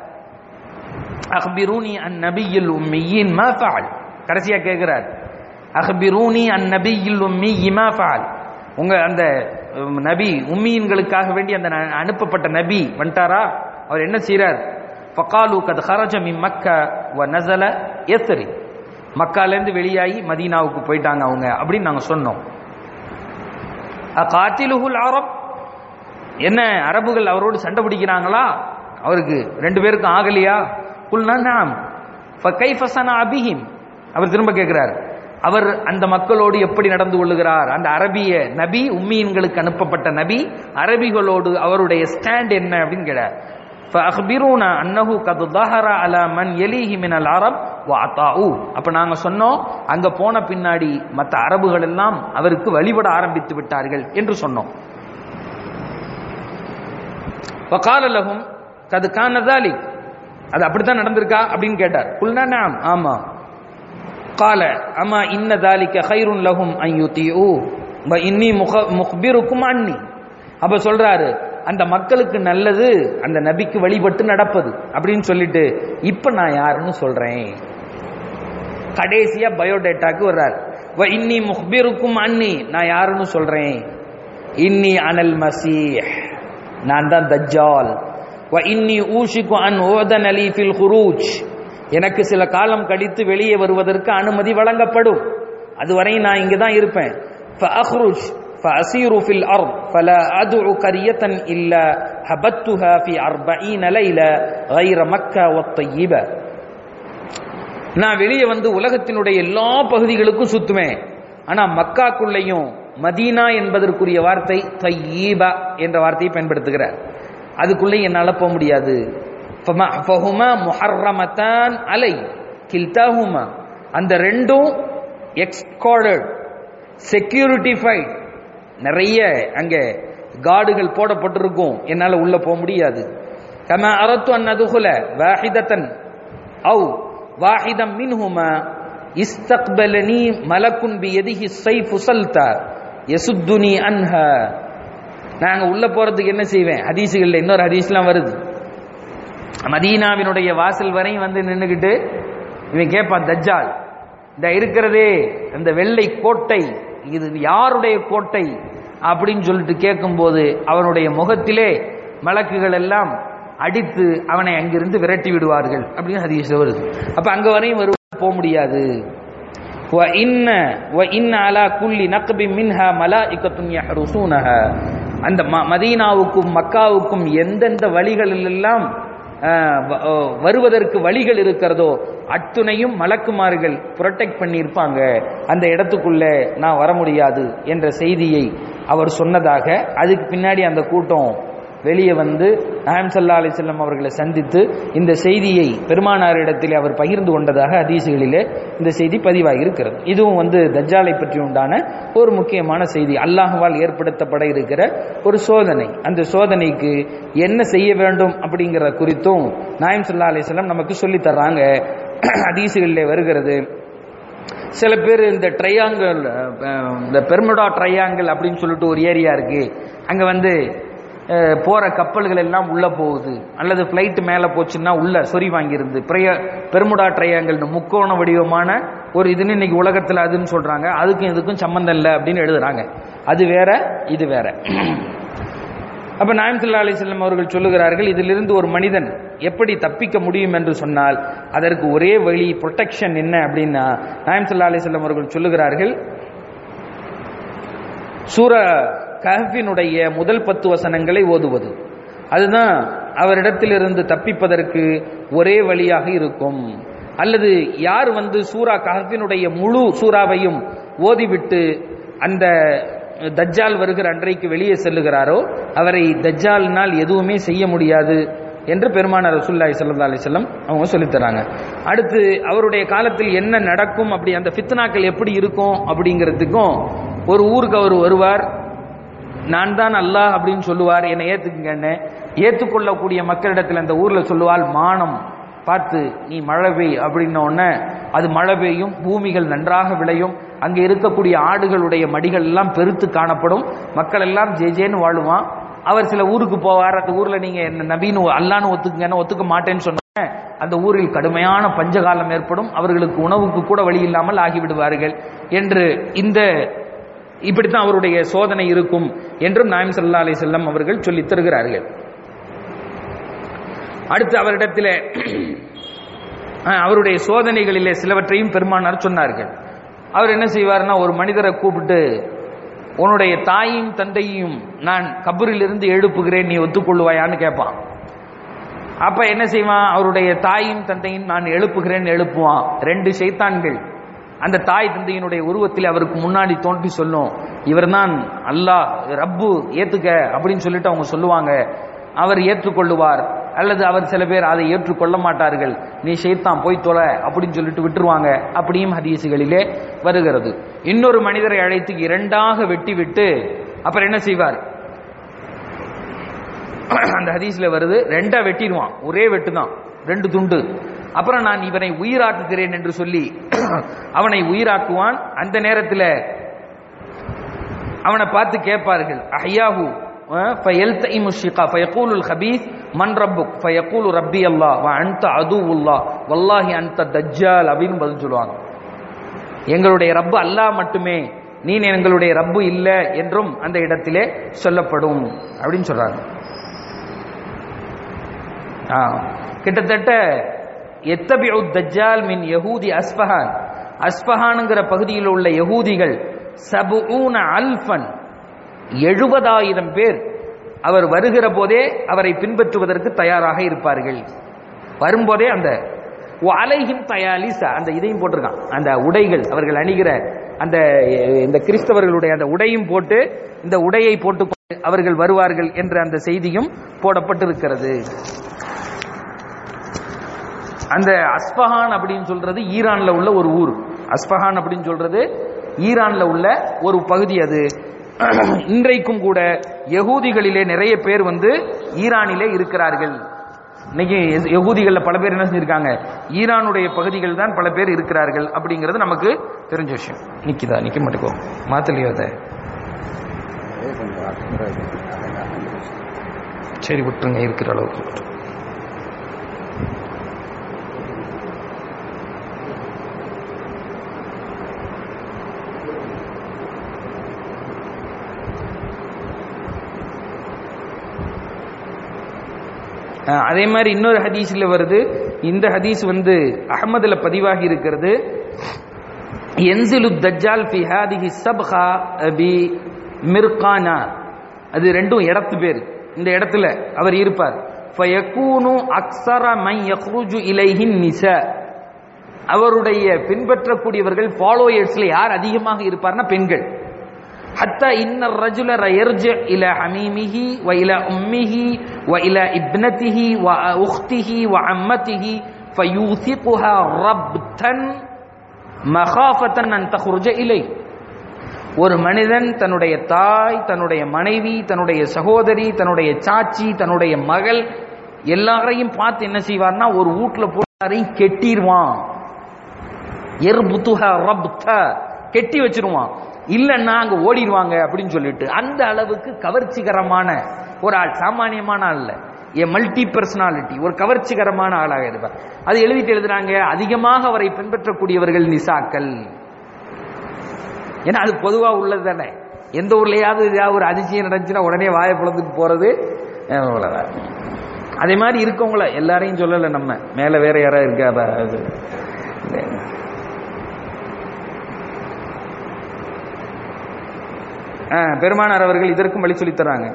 அஹ்பிரூனி அன் நபியில் உம்மியின் மா ஃபஅல் கடைசியா கேக்குறார் அஹ்பிரூனி அன் நபியில் உம்மி மா ஃபஅல் உங்க அந்த உம், நபி உம்மியின்களுக்காக வேண்டி அந்த ந- அனுப்பப்பட்ட நபி வந்துட்டாரா அவர் என்ன செய்றார் ஃபகாலு கத் ஹரஜ மின் மக்கா வ நஸல யஸ்ரி மக்காலேருந்து வெளியாகி மதீனாவுக்கு போயிட்டாங்க அவங்க அப்படின்னு நாங்க சொன்னோம் அகாத்திலுஹுல் அரப் என்ன அரபுகள் அவரோடு சண்டை பிடிக்கிறாங்களா அவருக்கு ரெண்டு பேருக்கும் ஆகலையா குல்னா நாம் ஃபகைஃப சனா பிஹிம் அவர் திரும்ப கேட்கிறார் அவர் அந்த மக்களோடு எப்படி நடந்து கொள்ளுகிறார் அந்த அரபிய நபி உம்மீன்களுக்கு அனுப்பப்பட்ட நபி அரபிகளோடு அவருடைய ஸ்டாண்ட் என்ன அப்படின்னு கேட்டார் فأخبرونا أنه قد ظهر على من يليه من العرب وأطاعوه அப்ப நாங்க சொன்னோம் அங்க போன பின்னாடி மற்ற அரபுகள் எல்லாம் அவருக்கு வழிபட ஆரம்பித்து விட்டார்கள் என்று சொன்னோம் وقال لهم قد كان ذلك அது அப்படித்தான் நடந்திருக்கா அப்படின்னு கேட்டார் குல்னா நாம் ஆமா قال اما ان ذلك خير لهم ان يطيعوه واني مخ- مخبركم عني அப்ப சொல்றாரு அந்த மக்களுக்கு நல்லது அந்த நபிக்கு வழிபட்டு நடப்பது அப்படின்னு சொல்லிட்டு இப்ப நான் யாருன்னு சொல்றேன் கடைசியா பயோடேட்டாக்கு வர்றார் வ இன்னி முஹ்பிருக்கும் அன்னி நான் யாருன்னு சொல்றேன் இன்னி அனல் மசீஹ் நான் தான் தஜ்ஜால் வ இன்னி ஊஷிக்கு அன் ஓதன் அலி ஃபில் குரூஜ் எனக்கு சில காலம் கழித்து வெளியே வருவதற்கு அனுமதி வழங்கப்படும் அதுவரை நான் இங்க தான் இருப்பேன் فأخرج فأسير في الأرض فلا أدع قرية إلا هبتها في أربعين ليلة غير مكة والطيبة நான் வெளியே வந்து உலகத்தினுடைய எல்லா பகுதிகளுக்கும் சுத்துவேன் ஆனா மக்காக்குள்ளேயும் மதீனா என்பதற்குரிய வார்த்தை தையீபா என்ற வார்த்தையை பயன்படுத்துகிறார் அதுக்குள்ளே என்னால போக முடியாது ஃபமா- ஃபஹுமா முஹர்ரமத்தான் அலை கில்தாஹுமா அந்த ரெண்டும் எக்ஸ்கார்டட் செக்யூரிட்டிஃபைட் நிறைய அங்க கார்டுகள் போடப்பட்டிருக்கும் என்னால உள்ள போக முடியாது கம அரத்து அன் அதுகுல வாஹிதத்தன் அவு வாஹிதம் மின்ஹுமா இஸ்தக்பலனி மலக்குன் பியதிஹி சைஃபு சல்தா யசுத்துனி அன்ஹா நாங்க உள்ள போறதுக்கு என்ன செய்வேன் ஹதீசுகள்ல இன்னொரு ஹதீஸ்லாம் வருது மதீனாவினுடைய வாசல் வரையும் வந்து நின்னுக்கிட்டு இவன் கேட்பான் தஜ்ஜால் இந்த இருக்கிறதே அந்த வெள்ளை கோட்டை இது யாருடைய கோட்டை அப்படின்னு சொல்லிட்டு கேட்கும்போது அவனுடைய முகத்திலே மலக்குகள் எல்லாம் அடித்து அவனை அங்கிருந்து விரட்டி விடுவார்கள் அப்படின்னு ஹதீஸ்ல வருது அப்ப அங்க வரையும் வரு போக முடியாது وَإِنَّ وَإِنَّ عَلَى كُلِّ نَقْبٍ مِنْهَا مَلَائِكَةٌ يَحْرُسُونَهَا அந்த ம- மதீனாவுக்கும் மக்காவுக்கும் எந்தெந்த வழிகளில் எல்லாம் ஆஹ், வ- ஓ, வருவதற்கு வழிகள் இருக்கிறதோ அத்துணையும் மலக்குமார்கள் புரொடெக்ட் பண்ணியிருப்பாங்க அந்த இடத்துக்குள்ள நான் வர முடியாது என்ற செய்தியை அவர் சொன்னதாக அதுக்கு பின்னாடி அந்த கூட்டம் வெளியே வந்து நாயம் சல்லா அலிசல்லம் அவர்களை சந்தித்து இந்த செய்தியை பெருமானாரிடத்தில் அவர் பகிர்ந்து கொண்டதாக ஹதீசுகளிலே இந்த செய்தி பதிவாகி இருக்கிறது இதுவும் வந்து தஜ்ஜாலை பற்றி உண்டான ஒரு முக்கியமான செய்தி அல்லாஹ்வால் ஏற்படுத்தப்பட இருக்கிற ஒரு சோதனை அந்த சோதனைக்கு என்ன செய்ய வேண்டும் அப்படிங்கிற குறித்தும் நாயம் சல்லா அலிசல்லம் நமக்கு சொல்லி தர்றாங்க ஹதீசுகளிலே வருகிறது சில பேர் இந்த ட்ரையாங்கிள் இந்த பெர்முடா ட்ரையாங்கிள் அப்படின்னு சொல்லிட்டு ஒரு ஏரியா இருக்கு அங்க வந்து அஹ், போற கப்பல்கள் எல்லாம் உள்ள போகுது அல்லது ஃப்ளைட் மேல போச்சுன்னா உள்ள சொறி வாங்கிருந்து பிரைய பெர்முடா ட்ரையாங்கிள் முக்கோண வடிவமான ஒரு இதுன்னு இன்னைக்கு உலகத்துல அதுன்னு சொல்றாங்க அதுக்கும் இதுக்கும் சம்பந்தம் இல்லை அப்படின்னு எழுதுறாங்க அது வேற இது வேற அப்ப நாயம் சல்லா அலிஸ்லாம் அவர்கள் சொல்லுகிறார்கள் இதிலிருந்து ஒரு மனிதன் எப்படி தப்பிக்க முடியும் என்று சொன்னால் அதற்கு ஒரே வழி ப்ரொடெக்ஷன் என்ன அப்படின்னா நாயம் சல்லா அலிஸ்லாம் அவர்கள் சொல்லுகிறார்கள் சூர கஹ்ஃபினுடைய முதல் பத்து வசனங்களை ஓதுவது அதுதான் அவரிடத்திலிருந்து தப்பிப்பதற்கு ஒரே வழியாக இருக்கும் அல்லது யார் வந்து சூரா கஹ்ஃபினுடைய முழு சூறாவையும் ஓதிவிட்டு அந்த தஜ்ஜால் வருகிற அன்றைக்கு வெளியே செல்லுகிறாரோ அவரை தஜ்ஜாலினால் எதுவுமே செய்ய முடியாது என்று பெருமானார் ரசூல்லாய் ஸல்லல்லாஹு அலைஹி வஸல்லம் அவங்க சொல்லித் தராங்க அடுத்து அவருடைய காலத்தில் என்ன நடக்கும் அப்படி அந்த ஃபித்னாக்கள் எப்படி இருக்கும் அப்படிங்கிறதுக்கும் ஒரு ஊருக்கு அவர் வருவார் நான் தான் அல்லாஹ் அப்படின்னு சொல்லுவார் என்னை ஏத்துக்குங்கன்னு ஏத்துக்கொள்ளக்கூடிய மக்களிடத்தில் அந்த ஊர்ல சொல்லுவாள் மானம் பார்த்து நீ மழை பெய் அப்படின்ன உடனே அது மழை பெய்யும் பூமிகள் நன்றாக விளையும் அங்கே இருக்கக்கூடிய ஆடுகளுடைய மடிகள் எல்லாம் பெருத்து காணப்படும் மக்கள் எல்லாம் ஜே ஜேன்னு வாழுவான் அவர் சில ஊருக்கு போவார் அந்த ஊர்ல நீங்க என்ன நபீன்னு அல்லான்னு ஒத்துக்குங்கன்னு ஒத்துக்க மாட்டேன்னு சொன்ன அந்த ஊரில் கடுமையான பஞ்சகாலம் ஏற்படும் அவர்களுக்கு உணவுக்கு கூட வழி இல்லாமல் ஆகிவிடுவார்கள் என்று இந்த இப்படித்தான் அவருடைய சோதனை இருக்கும் என்றும் நாயம் சல்லா அலி செல்லம் அவர்கள் சொல்லித் தருகிறார்கள் அடுத்து அவரிடத்தில் அவருடைய சோதனைகளிலே சிலவற்றையும் பெருமானார் சொன்னார்கள் அவர் என்ன செய்வார்னா ஒரு மனிதரை கூப்பிட்டு உன்னுடைய தாயும் தந்தையும் நான் கபரிலிருந்து எழுப்புகிறேன் நீ ஒத்துக்கொள்வாயான்னு கேட்பான் அப்ப என்ன செய்வான் அவருடைய தாயும் தந்தையும் நான் எழுப்புகிறேன் எழுப்புவான் ரெண்டு சைத்தான்கள் அந்த தாய் தந்தையினுடைய உருவத்தில் அவருக்கு முன்னாடி தோன்றி சொல்லும் இவர்தான் அல்லாஹ் ரப்பு ஏத்துக்க அப்படின்னு சொல்லிட்டு அவங்க சொல்லுவாங்க அவர் ஏற்றுக்கொள்ளுவார் அல்லது அவர் சில பேர் அதை ஏற்றுக்கொள்ள மாட்டார்கள் நீ ஷைத்தான் போய் தொலை அப்படின்னு சொல்லிட்டு விட்டுருவாங்க அப்படியும் ஹதீசுகளிலே வருகிறது இன்னொரு மனிதரை அழைத்து இரண்டாக வெட்டி விட்டு அப்புறம் என்ன செய்வார் அந்த ஹதீஸ்ல வருது ரெண்டா வெட்டிடுவான் ஒரே வெட்டு தான் ரெண்டு துண்டு அப்புறம் நான் இவனை உயிராக்குகிறேன் என்று சொல்லி அவனை உயிராக்குவான் அந்த நேரத்தில் அவனை பார்த்து கேட்பார்கள் அஹ்யாஹு فيلتئم الشقاء فيقول الخبيث من ربك فيقول ربي الله وانت عدو الله والله انت دجال அப்படின்னு பதில் சொல்லுவாங்க எங்களுடைய ரப்பு அல்லாஹ் மட்டுமே நீ எங்களுடைய ரப்பு இல்லை என்றும் அந்த இடத்திலே சொல்லப்படும் அப்படின்னு சொல்றாங்க ஆ, கிட்டத்தட்ட எத்தபிஉ தஜ்ஜால் மின் யஹூதி அஸ்பஹான் அஸ்பஹானுங்கிற பகுதியில் உள்ள யகூதிகள் சபுஊன அல்ஃபன் எழுபதாயிரம் பேர் அவர் வருகிற போதே அவரை பின்பற்றுவதற்கு தயாராக இருப்பார்கள் வரும்போதே அந்த அலைஹிம் தயாலிசா அந்த இதையும் போட்டிருக்கான் அந்த உடைகள் அவர்கள் அணிகிற அந்த இந்த கிறிஸ்தவர்களுடைய அந்த உடையும் போட்டு இந்த உடையை போட்டு அவர்கள் வருவார்கள் என்ற அந்த செய்தியும் போடப்பட்டிருக்கிறது அந்த அஸ்பஹான் அப்படின்னு சொல்றது ஈரான்ல உள்ள ஒரு ஊர் அஸ்பஹான் அப்படின்னு சொல்றது ஈரான்ல உள்ள ஒரு பகுதி அது இன்றைக்கும் கூட யகூதிகளிலே நிறைய பேர் வந்து ஈரானிலே இருக்கிறார்கள் இன்னைக்கு யகூதிகள்ல பல பேர் என்ன செஞ்சிருக்காங்க ஈரானுடைய பகுதிகள் தான் பல பேர் இருக்கிறார்கள் அப்படிங்கிறது நமக்கு தெரிஞ்ச விஷயம் நிக்குதா நிக்க மாட்டேக்கோ மாத்தலையோ அதை சரி விட்டுருங்க இருக்கிற அளவுக்கு அஹ் அதே மாதிரி இன்னொரு ஹதீஸ்ல வருது இந்த ஹதீஸ் வந்து அகமதுல பதிவாகி இருக்கிறது என்சிலு தஜ்ஜால் ஃபி ஹாதிஹி சப்ஹா பி மிர்கானா அது ரெண்டும் இடத்து பேர் இந்த இடத்துல அவர் இருப்பார் ஃபயகூனு அக்ஸர மை யக்ருஜு இலைஹின் நிசா அவருடைய பின்பற்றக்கூடியவர்கள் ஃபாலோயர்ஸ்ல யார் அதிகமாக இருப்பார்னா பெண்கள் حتى إن الرجل يرجع إلى حميمه وإلى أمه وإلى ابنته وأخته وعمته فيوثقها ربطا مخافة أن تخرج إليه ஒரு மனிதன் தன்னுடைய தாய் தன்னுடைய மனைவி தன்னுடைய சகோதரி தன்னுடைய சாச்சி தன்னுடைய மகள் எல்லாரையும் பார்த்து என்ன செய்வார்னா ஒரு வீட்டுல போட்டாரையும் கெட்டிடுவான் எர்புத்துஹ ரப்த கெட்டி வச்சிருவான் இல்லைன்னா அங்க ஓடிடுவாங்க அப்படின்னு சொல்லிட்டு அந்த அளவுக்கு கவர்ச்சிகரமான ஒரு ஆள் சாமானியமான ஆள் இல்ல ஏ மல்டி பர்சனாலிட்டி ஒரு கவர்ச்சிகரமான ஆளாக இருப்பார் அது எழுதிட்டு எழுதுறாங்க அதிகமாக அவரை பின்பற்றக்கூடியவர்கள் நிசாக்கள் ஏன்னா அது பொதுவா உள்ளது தானே எந்த ஊர்லயாவது ஏதாவது ஒரு அதிசயம் நடந்துச்சுன்னா உடனே வாயை பிளந்துட்டு போறது அஹ், அவ்வளவுதான் அதே மாதிரி இருக்கவங்கள எல்லாரையும் சொல்லல நம்ம மேல வேற யாராவது இருக்கா அது ஆ, பெருமானார் அவர்கள் இதற்கும் வழி சொல்லித் தராங்க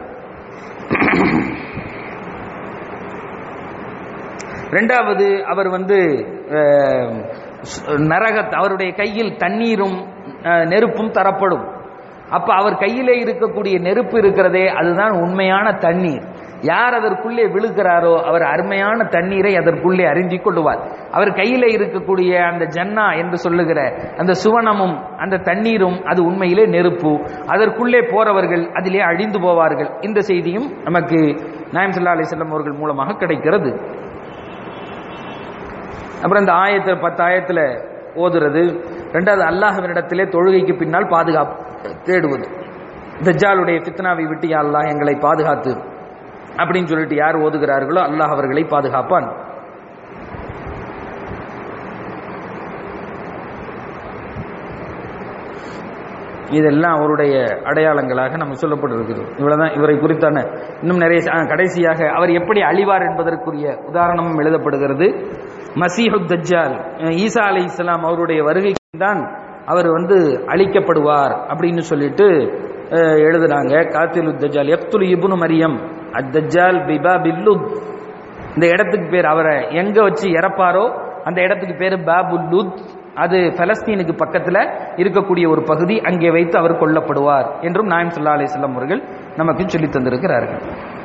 ரெண்டாவது அவர் வந்து அஹ், நரக அவருடைய கையில் தண்ணீரும் அஹ், நெருப்பும் தரப்படும் அப்ப அவர் கையிலே இருக்கக்கூடிய நெருப்பு இருக்கிறதே அதுதான் உண்மையான தண்ணீர் யார் அதற்குள்ளே விழுகிறாரோ அவர் அருமையான தண்ணீரை அதற்குள்ளே அறிந்திக் கொள்ளுவார் அவர் கையிலே இருக்கக்கூடிய அந்த ஜன்னா என்று சொல்லுகிற அந்த சுவனமும் அந்த தண்ணீரும் அது உண்மையிலே நெருப்பு அதற்குள்ளே போறவர்கள் அதிலே அழிந்து போவார்கள் இந்த செய்தியும் நமக்கு நாயம் சல்லா அலிசல்லம் அவர்கள் மூலமாக கிடைக்கிறது அப்புறம் இந்த ஆயத்தை பத்து ஆயத்துல ஓதுறது ரெண்டாவது அல்லாஹ்வினிடத்திலே தொழுகைக்கு பின்னால் பாதுகாப்பு தேடுவது தஜ்ஜாலுடைய ஃபித்னாவை விட்டு யா அல்லாஹ் எங்களை பாதுகாத்து அப்படின்னு சொல்லிட்டு யார் ஓதுகிறார்களோ அல்லாஹ் அவர்களை பாதுகாப்பான் இதெல்லாம் அவருடைய அடையாளங்களாக நம்ம சொல்லப்பட்டிருக்குது இவ்வளவுதான் இவரை குறித்தான இன்னும் நிறைய ஆ, கடைசியாக அவர் எப்படி அழிவார் என்பதற்குரிய உதாரணமும் எழுதப்படுகிறது மசீஹு தஜ்ஜால் அஹ், ஈசா அலை இஸ்லாம் அவருடைய வருகைக்கு தான் அவர் வந்து அழிக்கப்படுவார் அப்படின்னு சொல்லிட்டு அஹ், எழுதுறாங்க காத்திலு தஜ்ஜால் எப்துல் இப்னு மரியம் அத் தஜ்ஜால் பிபா பில்லுத் இந்த இடத்துக்கு பேர் அவரை எங்க வச்சு இறப்பாரோ அந்த இடத்துக்கு பேரு பாபுல்லுத் அது பலஸ்தீனுக்கு பக்கத்துல இருக்கக்கூடிய ஒரு பகுதி அங்கே வைத்து அவர் கொல்லப்படுவார் என்றும் நாயம் சல்லா அலிஸ்லாம் அவர்கள் நமக்கு சொல்லித் தந்திருக்கிறார்கள்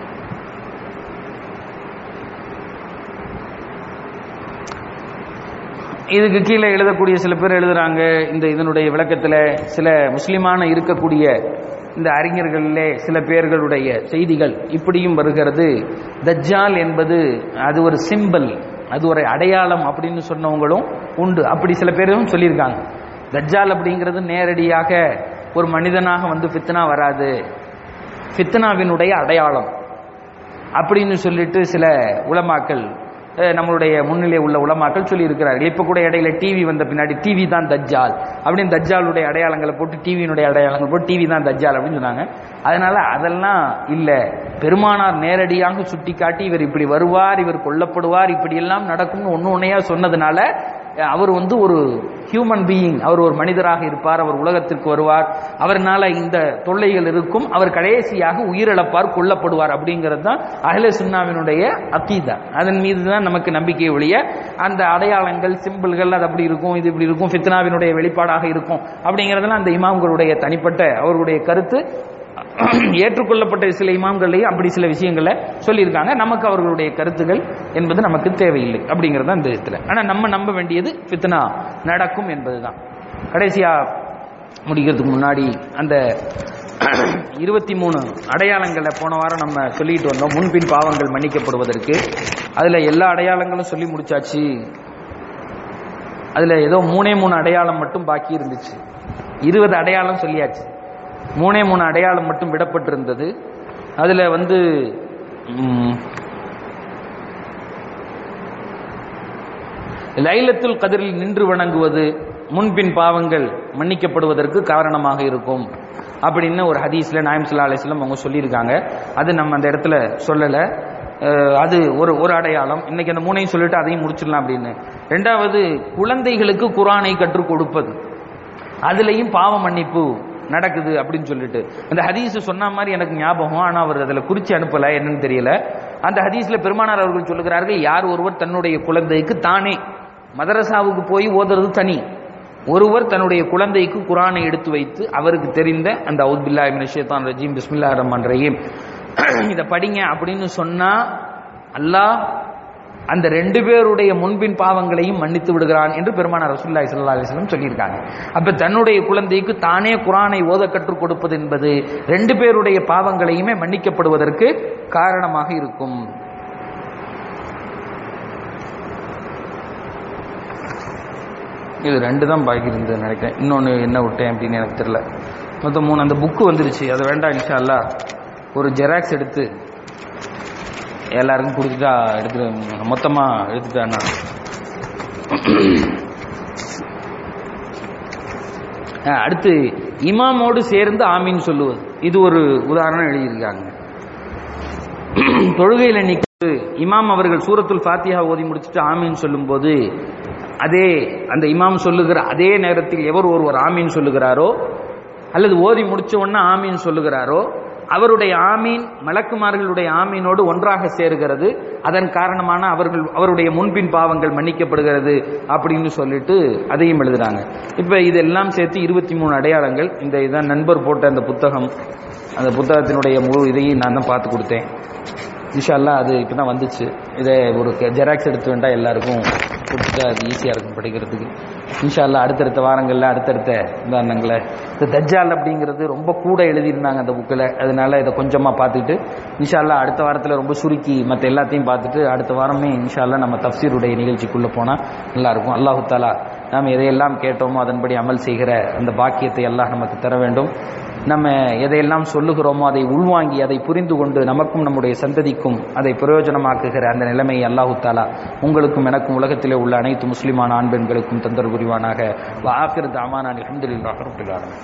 இதுக்கு கீழே எழுதக்கூடிய சில பேர் எழுதுறாங்க இந்த இதனுடைய விளக்கத்துல சில முஸ்லிமான இருக்கக்கூடிய இந்த அறிஞர்களிலே சில பேர்களுடைய செய்திகள் இப்படியும் வருகிறது தஜ்ஜால் என்பது அது ஒரு சிம்பல் அது ஒரு அடையாளம் அப்படின்னு சொன்னவங்களும் உண்டு அப்படி சில பேரும் சொல்லியிருக்காங்க தஜ்ஜால் அப்படிங்கிறது நேரடியாக ஒரு மனிதனாக வந்து ஃபித்னா வராது ஃபித்னாவினுடைய அடையாளம் அப்படின்னு சொல்லிட்டு சில உலமாக்கள் அஹ், நம்மளுடைய முன்னிலை உள்ள உலமாக்கள் சொல்லி இருக்கிறார்கள் இப்ப கூட இடையில டிவி வந்த பின்னாடி டிவி தான் தஜ்ஜால் அப்படின்னு தஜ்ஜாலுடைய அடையாளங்களை போட்டு டிவியினுடைய அடையாளங்கள் போட்டு டிவி தான் தஜ்ஜால் அப்படின்னு சொன்னாங்க அதனால அதெல்லாம் இல்ல பெருமானார் நேரடியாக சுட்டி காட்டி இவர் இப்படி வருவார் இவர் கொல்லப்படுவார் இப்படி எல்லாம் நடக்கும்னு ஒண்ணு ஒன்னையா சொன்னதுனால அஹ், அவர் வந்து ஒரு ஹியூமன் பீயிங் அவர் ஒரு மனிதராக இருப்பார் அவர் உலகத்திற்கு வருவார் அவர்னால இந்த தொல்லைகள் இருக்கும் அவர் கடைசியாக உயிரிழப்பார் கொல்லப்படுவார் அப்படிங்கிறது தான் அஹ்லே சுன்னாவினுடைய அக்கீதா அதன் மீது தான் நமக்கு நம்பிக்கை ஒழிய அந்த அடையாளங்கள் சிம்பிள்கள் அது அப்படி இருக்கும் இது இப்படி இருக்கும் ஃபித்னாவினுடைய வெளிப்பாடாக இருக்கும் அப்படிங்கிறதெல்லாம் அந்த இமாம்களுடைய தனிப்பட்ட அவர்களுடைய கருத்து ஏற்றுக்கொள்ளப்பட்ட சில இமாம்கள்லையும் அப்படி சில விஷயங்களை சொல்லியிருக்காங்க நமக்கு அவர்களுடைய கருத்துகள் என்பது நமக்கு தேவையில்லை அப்படிங்கிறது தான் இந்த இடத்துல ஆனா நம்ம நம்ப வேண்டியது ஃபித்னா நடக்கும் என்பதுதான் கடைசியா முடிக்கிறதுக்கு முன்னாடி அந்த இருபத்தி மூணு அடையாளங்களை போன வாரம் நம்ம சொல்லிட்டு வந்தோம் முன்பின் பாவங்கள் மன்னிக்கப்படுவதற்கு அதுல எல்லா அடையாளங்களும் சொல்லி முடிச்சாச்சு அதுல ஏதோ மூணே மூணு அடையாளம் மட்டும் பாக்கி இருந்துச்சு இருபது அடையாளம் சொல்லியாச்சு மூணே மூணு அடையாளம் மட்டும் விடப்பட்டிருந்தது அதுல வந்து ம், லைலத்துல் கதிரில் நின்று வணங்குவது முன்பின் பாவங்கள் மன்னிக்கப்படுவதற்கு காரணமாக இருக்கும் அப்படின்னு ஒரு ஹதீஸ்ல நாயம் சல்லா அலிஸ்லாம் அவங்க சொல்லியிருக்காங்க அது நம்ம அந்த இடத்துல சொல்லலை அஹ், அது ஒரு ஒரு அடையாளம் இன்னைக்கு அந்த மூணையும் சொல்லிட்டு அதையும் முடிச்சிடலாம் அப்படின்னு ரெண்டாவது குழந்தைகளுக்கு குரானை கற்றுக் கொடுப்பது அதுலயும் பாவ மன்னிப்பு நடக்குது அப்படின்னு சொல்லிட்டு அந்த ஹதீஸ் சொன்ன மாதிரி எனக்கு ஞாபகம் ஆனா அவர் அதுல குறிச்சு அனுப்பல என்னன்னு தெரியல அந்த ஹதீஸ்ல பெருமானார் அவர்கள் சொல்லுகிறார்கள் யார் ஒருவர் தன்னுடைய குழந்தைக்கு தானே மதரசாவுக்கு போய் ஓதுறது தனி ஒருவர் தன்னுடைய குழந்தைக்கு குரானை எடுத்து வைத்து அவருக்கு தெரிந்த அந்த அவுத்பில்லா ஷேத்தான் ரஜீம் பிஸ்மில்லா ரஹ்மான் ரஹீம் இதை படிங்க அப்படின்னு சொன்னா அல்லாஹ் அந்த ரெண்டு பேருடைய முன்பின் பாவங்களையும் மன்னித்து விடுகிறான் என்று பெருமானார் ரசூலுல்லாஹி ஸல்லல்லாஹு அலைஹி வஸல்லம் சொல்லியிருக்காங்க அப்ப தன்னுடைய குழந்தைக்கு தானே குரானை ஓத கற்றுக் கொடுப்பது என்பது ரெண்டு பேருடைய பாவங்களையுமே மன்னிக்கப்படுவதற்கு காரணமாக இருக்கும் இது ரெண்டு தான் பாக்கி இருந்தது நினைக்கிறேன் இன்னொன்று என்ன விட்டேன் அப்படின்னு எனக்கு தெரியல மொத்தம் மூணு அந்த புக்கு வந்துருச்சு அது வேண்டாம் இன்ஷா அல்லாஹ் ஒரு ஜெராக்ஸ் எடுத்து எல்லாருக்கும் கொடுத்துட்டா எடுத்துட்டு மொத்தமா எடுத்துட்டானா அஹ் அடுத்து இமாமோடு சேர்ந்து ஆமீன் சொல்லுவது இது ஒரு உதாரணம் எழுதியிருக்காங்க தொழுகையில் நிற்கிறது இமாம் அவர்கள் சூரத்துல் ஃபாத்திஹா ஓதி முடிச்சுட்டு ஆமீன் சொல்லும்போது அதே அந்த இமாம் சொல்லுகிற அதே நேரத்தில் எவர் ஒருவர் ஆமீன் சொல்லுகிறாரோ அல்லது ஓதி முடிச்ச உடனே ஆமீன் சொல்லுகிறாரோ அவருடைய ஆமீன் மலக்குமார்களுடைய ஆமீனோடு ஒன்றாக சேருகிறது அதன் காரணமான அவர்கள் அவருடைய முன்பின் பாவங்கள் மன்னிக்கப்படுகிறது அப்படின்னு சொல்லிட்டு அதையும் எழுதுறாங்க இப்ப இதெல்லாம் சேர்த்து இருபத்தி மூணு அடையாளங்கள் இந்த இதான் நண்பர் போட்ட அந்த புத்தகம் அந்த புத்தகத்தினுடைய முழு இதையும் நான் தான் பார்த்து கொடுத்தேன் இன்ஷா அல்லாஹ் அது இப்போ தான் வந்துச்சு இதை ஒரு ஜெராக்ஸ் எடுத்து வேண்டாம் எல்லாருக்கும் கொடுத்துட்டு அது ஈஸியாக இருக்கும் படிக்கிறதுக்கு இன்ஷா அல்லாஹ் அடுத்தடுத்த வாரங்களில் அடுத்தடுத்த உதாரணங்களை இந்த தஜ்ஜால் அப்படிங்கிறது ரொம்ப கூட எழுதியிருந்தாங்க அந்த புக்கில் அதனால இதை கொஞ்சமாக பார்த்துட்டு இன்ஷா அல்லாஹ் அடுத்த வாரத்தில் ரொம்ப சுருக்கி மற்ற எல்லாத்தையும் பார்த்துட்டு அடுத்த வாரமே இன்ஷா அல்லாஹ் நம்ம தஃப்சீருடைய நிகழ்ச்சிக்குள்ளே போனால் நல்லாயிருக்கும் அல்லாஹு தாலா நாம் எதையெல்லாம் கேட்டோமோ அதன்படி அமல் செய்கிற அந்த பாக்கியத்தை எல்லாம் நமக்கு தர வேண்டும் நம்ம எதையெல்லாம் சொல்லுகிறோமோ அதை உள்வாங்கி அதை புரிந்து கொண்டு நமக்கும் நம்முடைய சந்ததிக்கும் அதை பிரயோஜனமாக்குகிற அந்த நிலைமையை அல்லாஹு தாலா உங்களுக்கும் எனக்கும் உலகத்திலே உள்ள அனைத்து முஸ்லிமான ஆண் பெண்களுக்கும் தந்தர் புரிவானாக வாக்கிர் தாமானான் அஹமதுல்லாஹ் ரப்பில் ஆலமீன்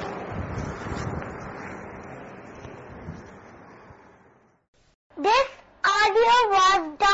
This audio was done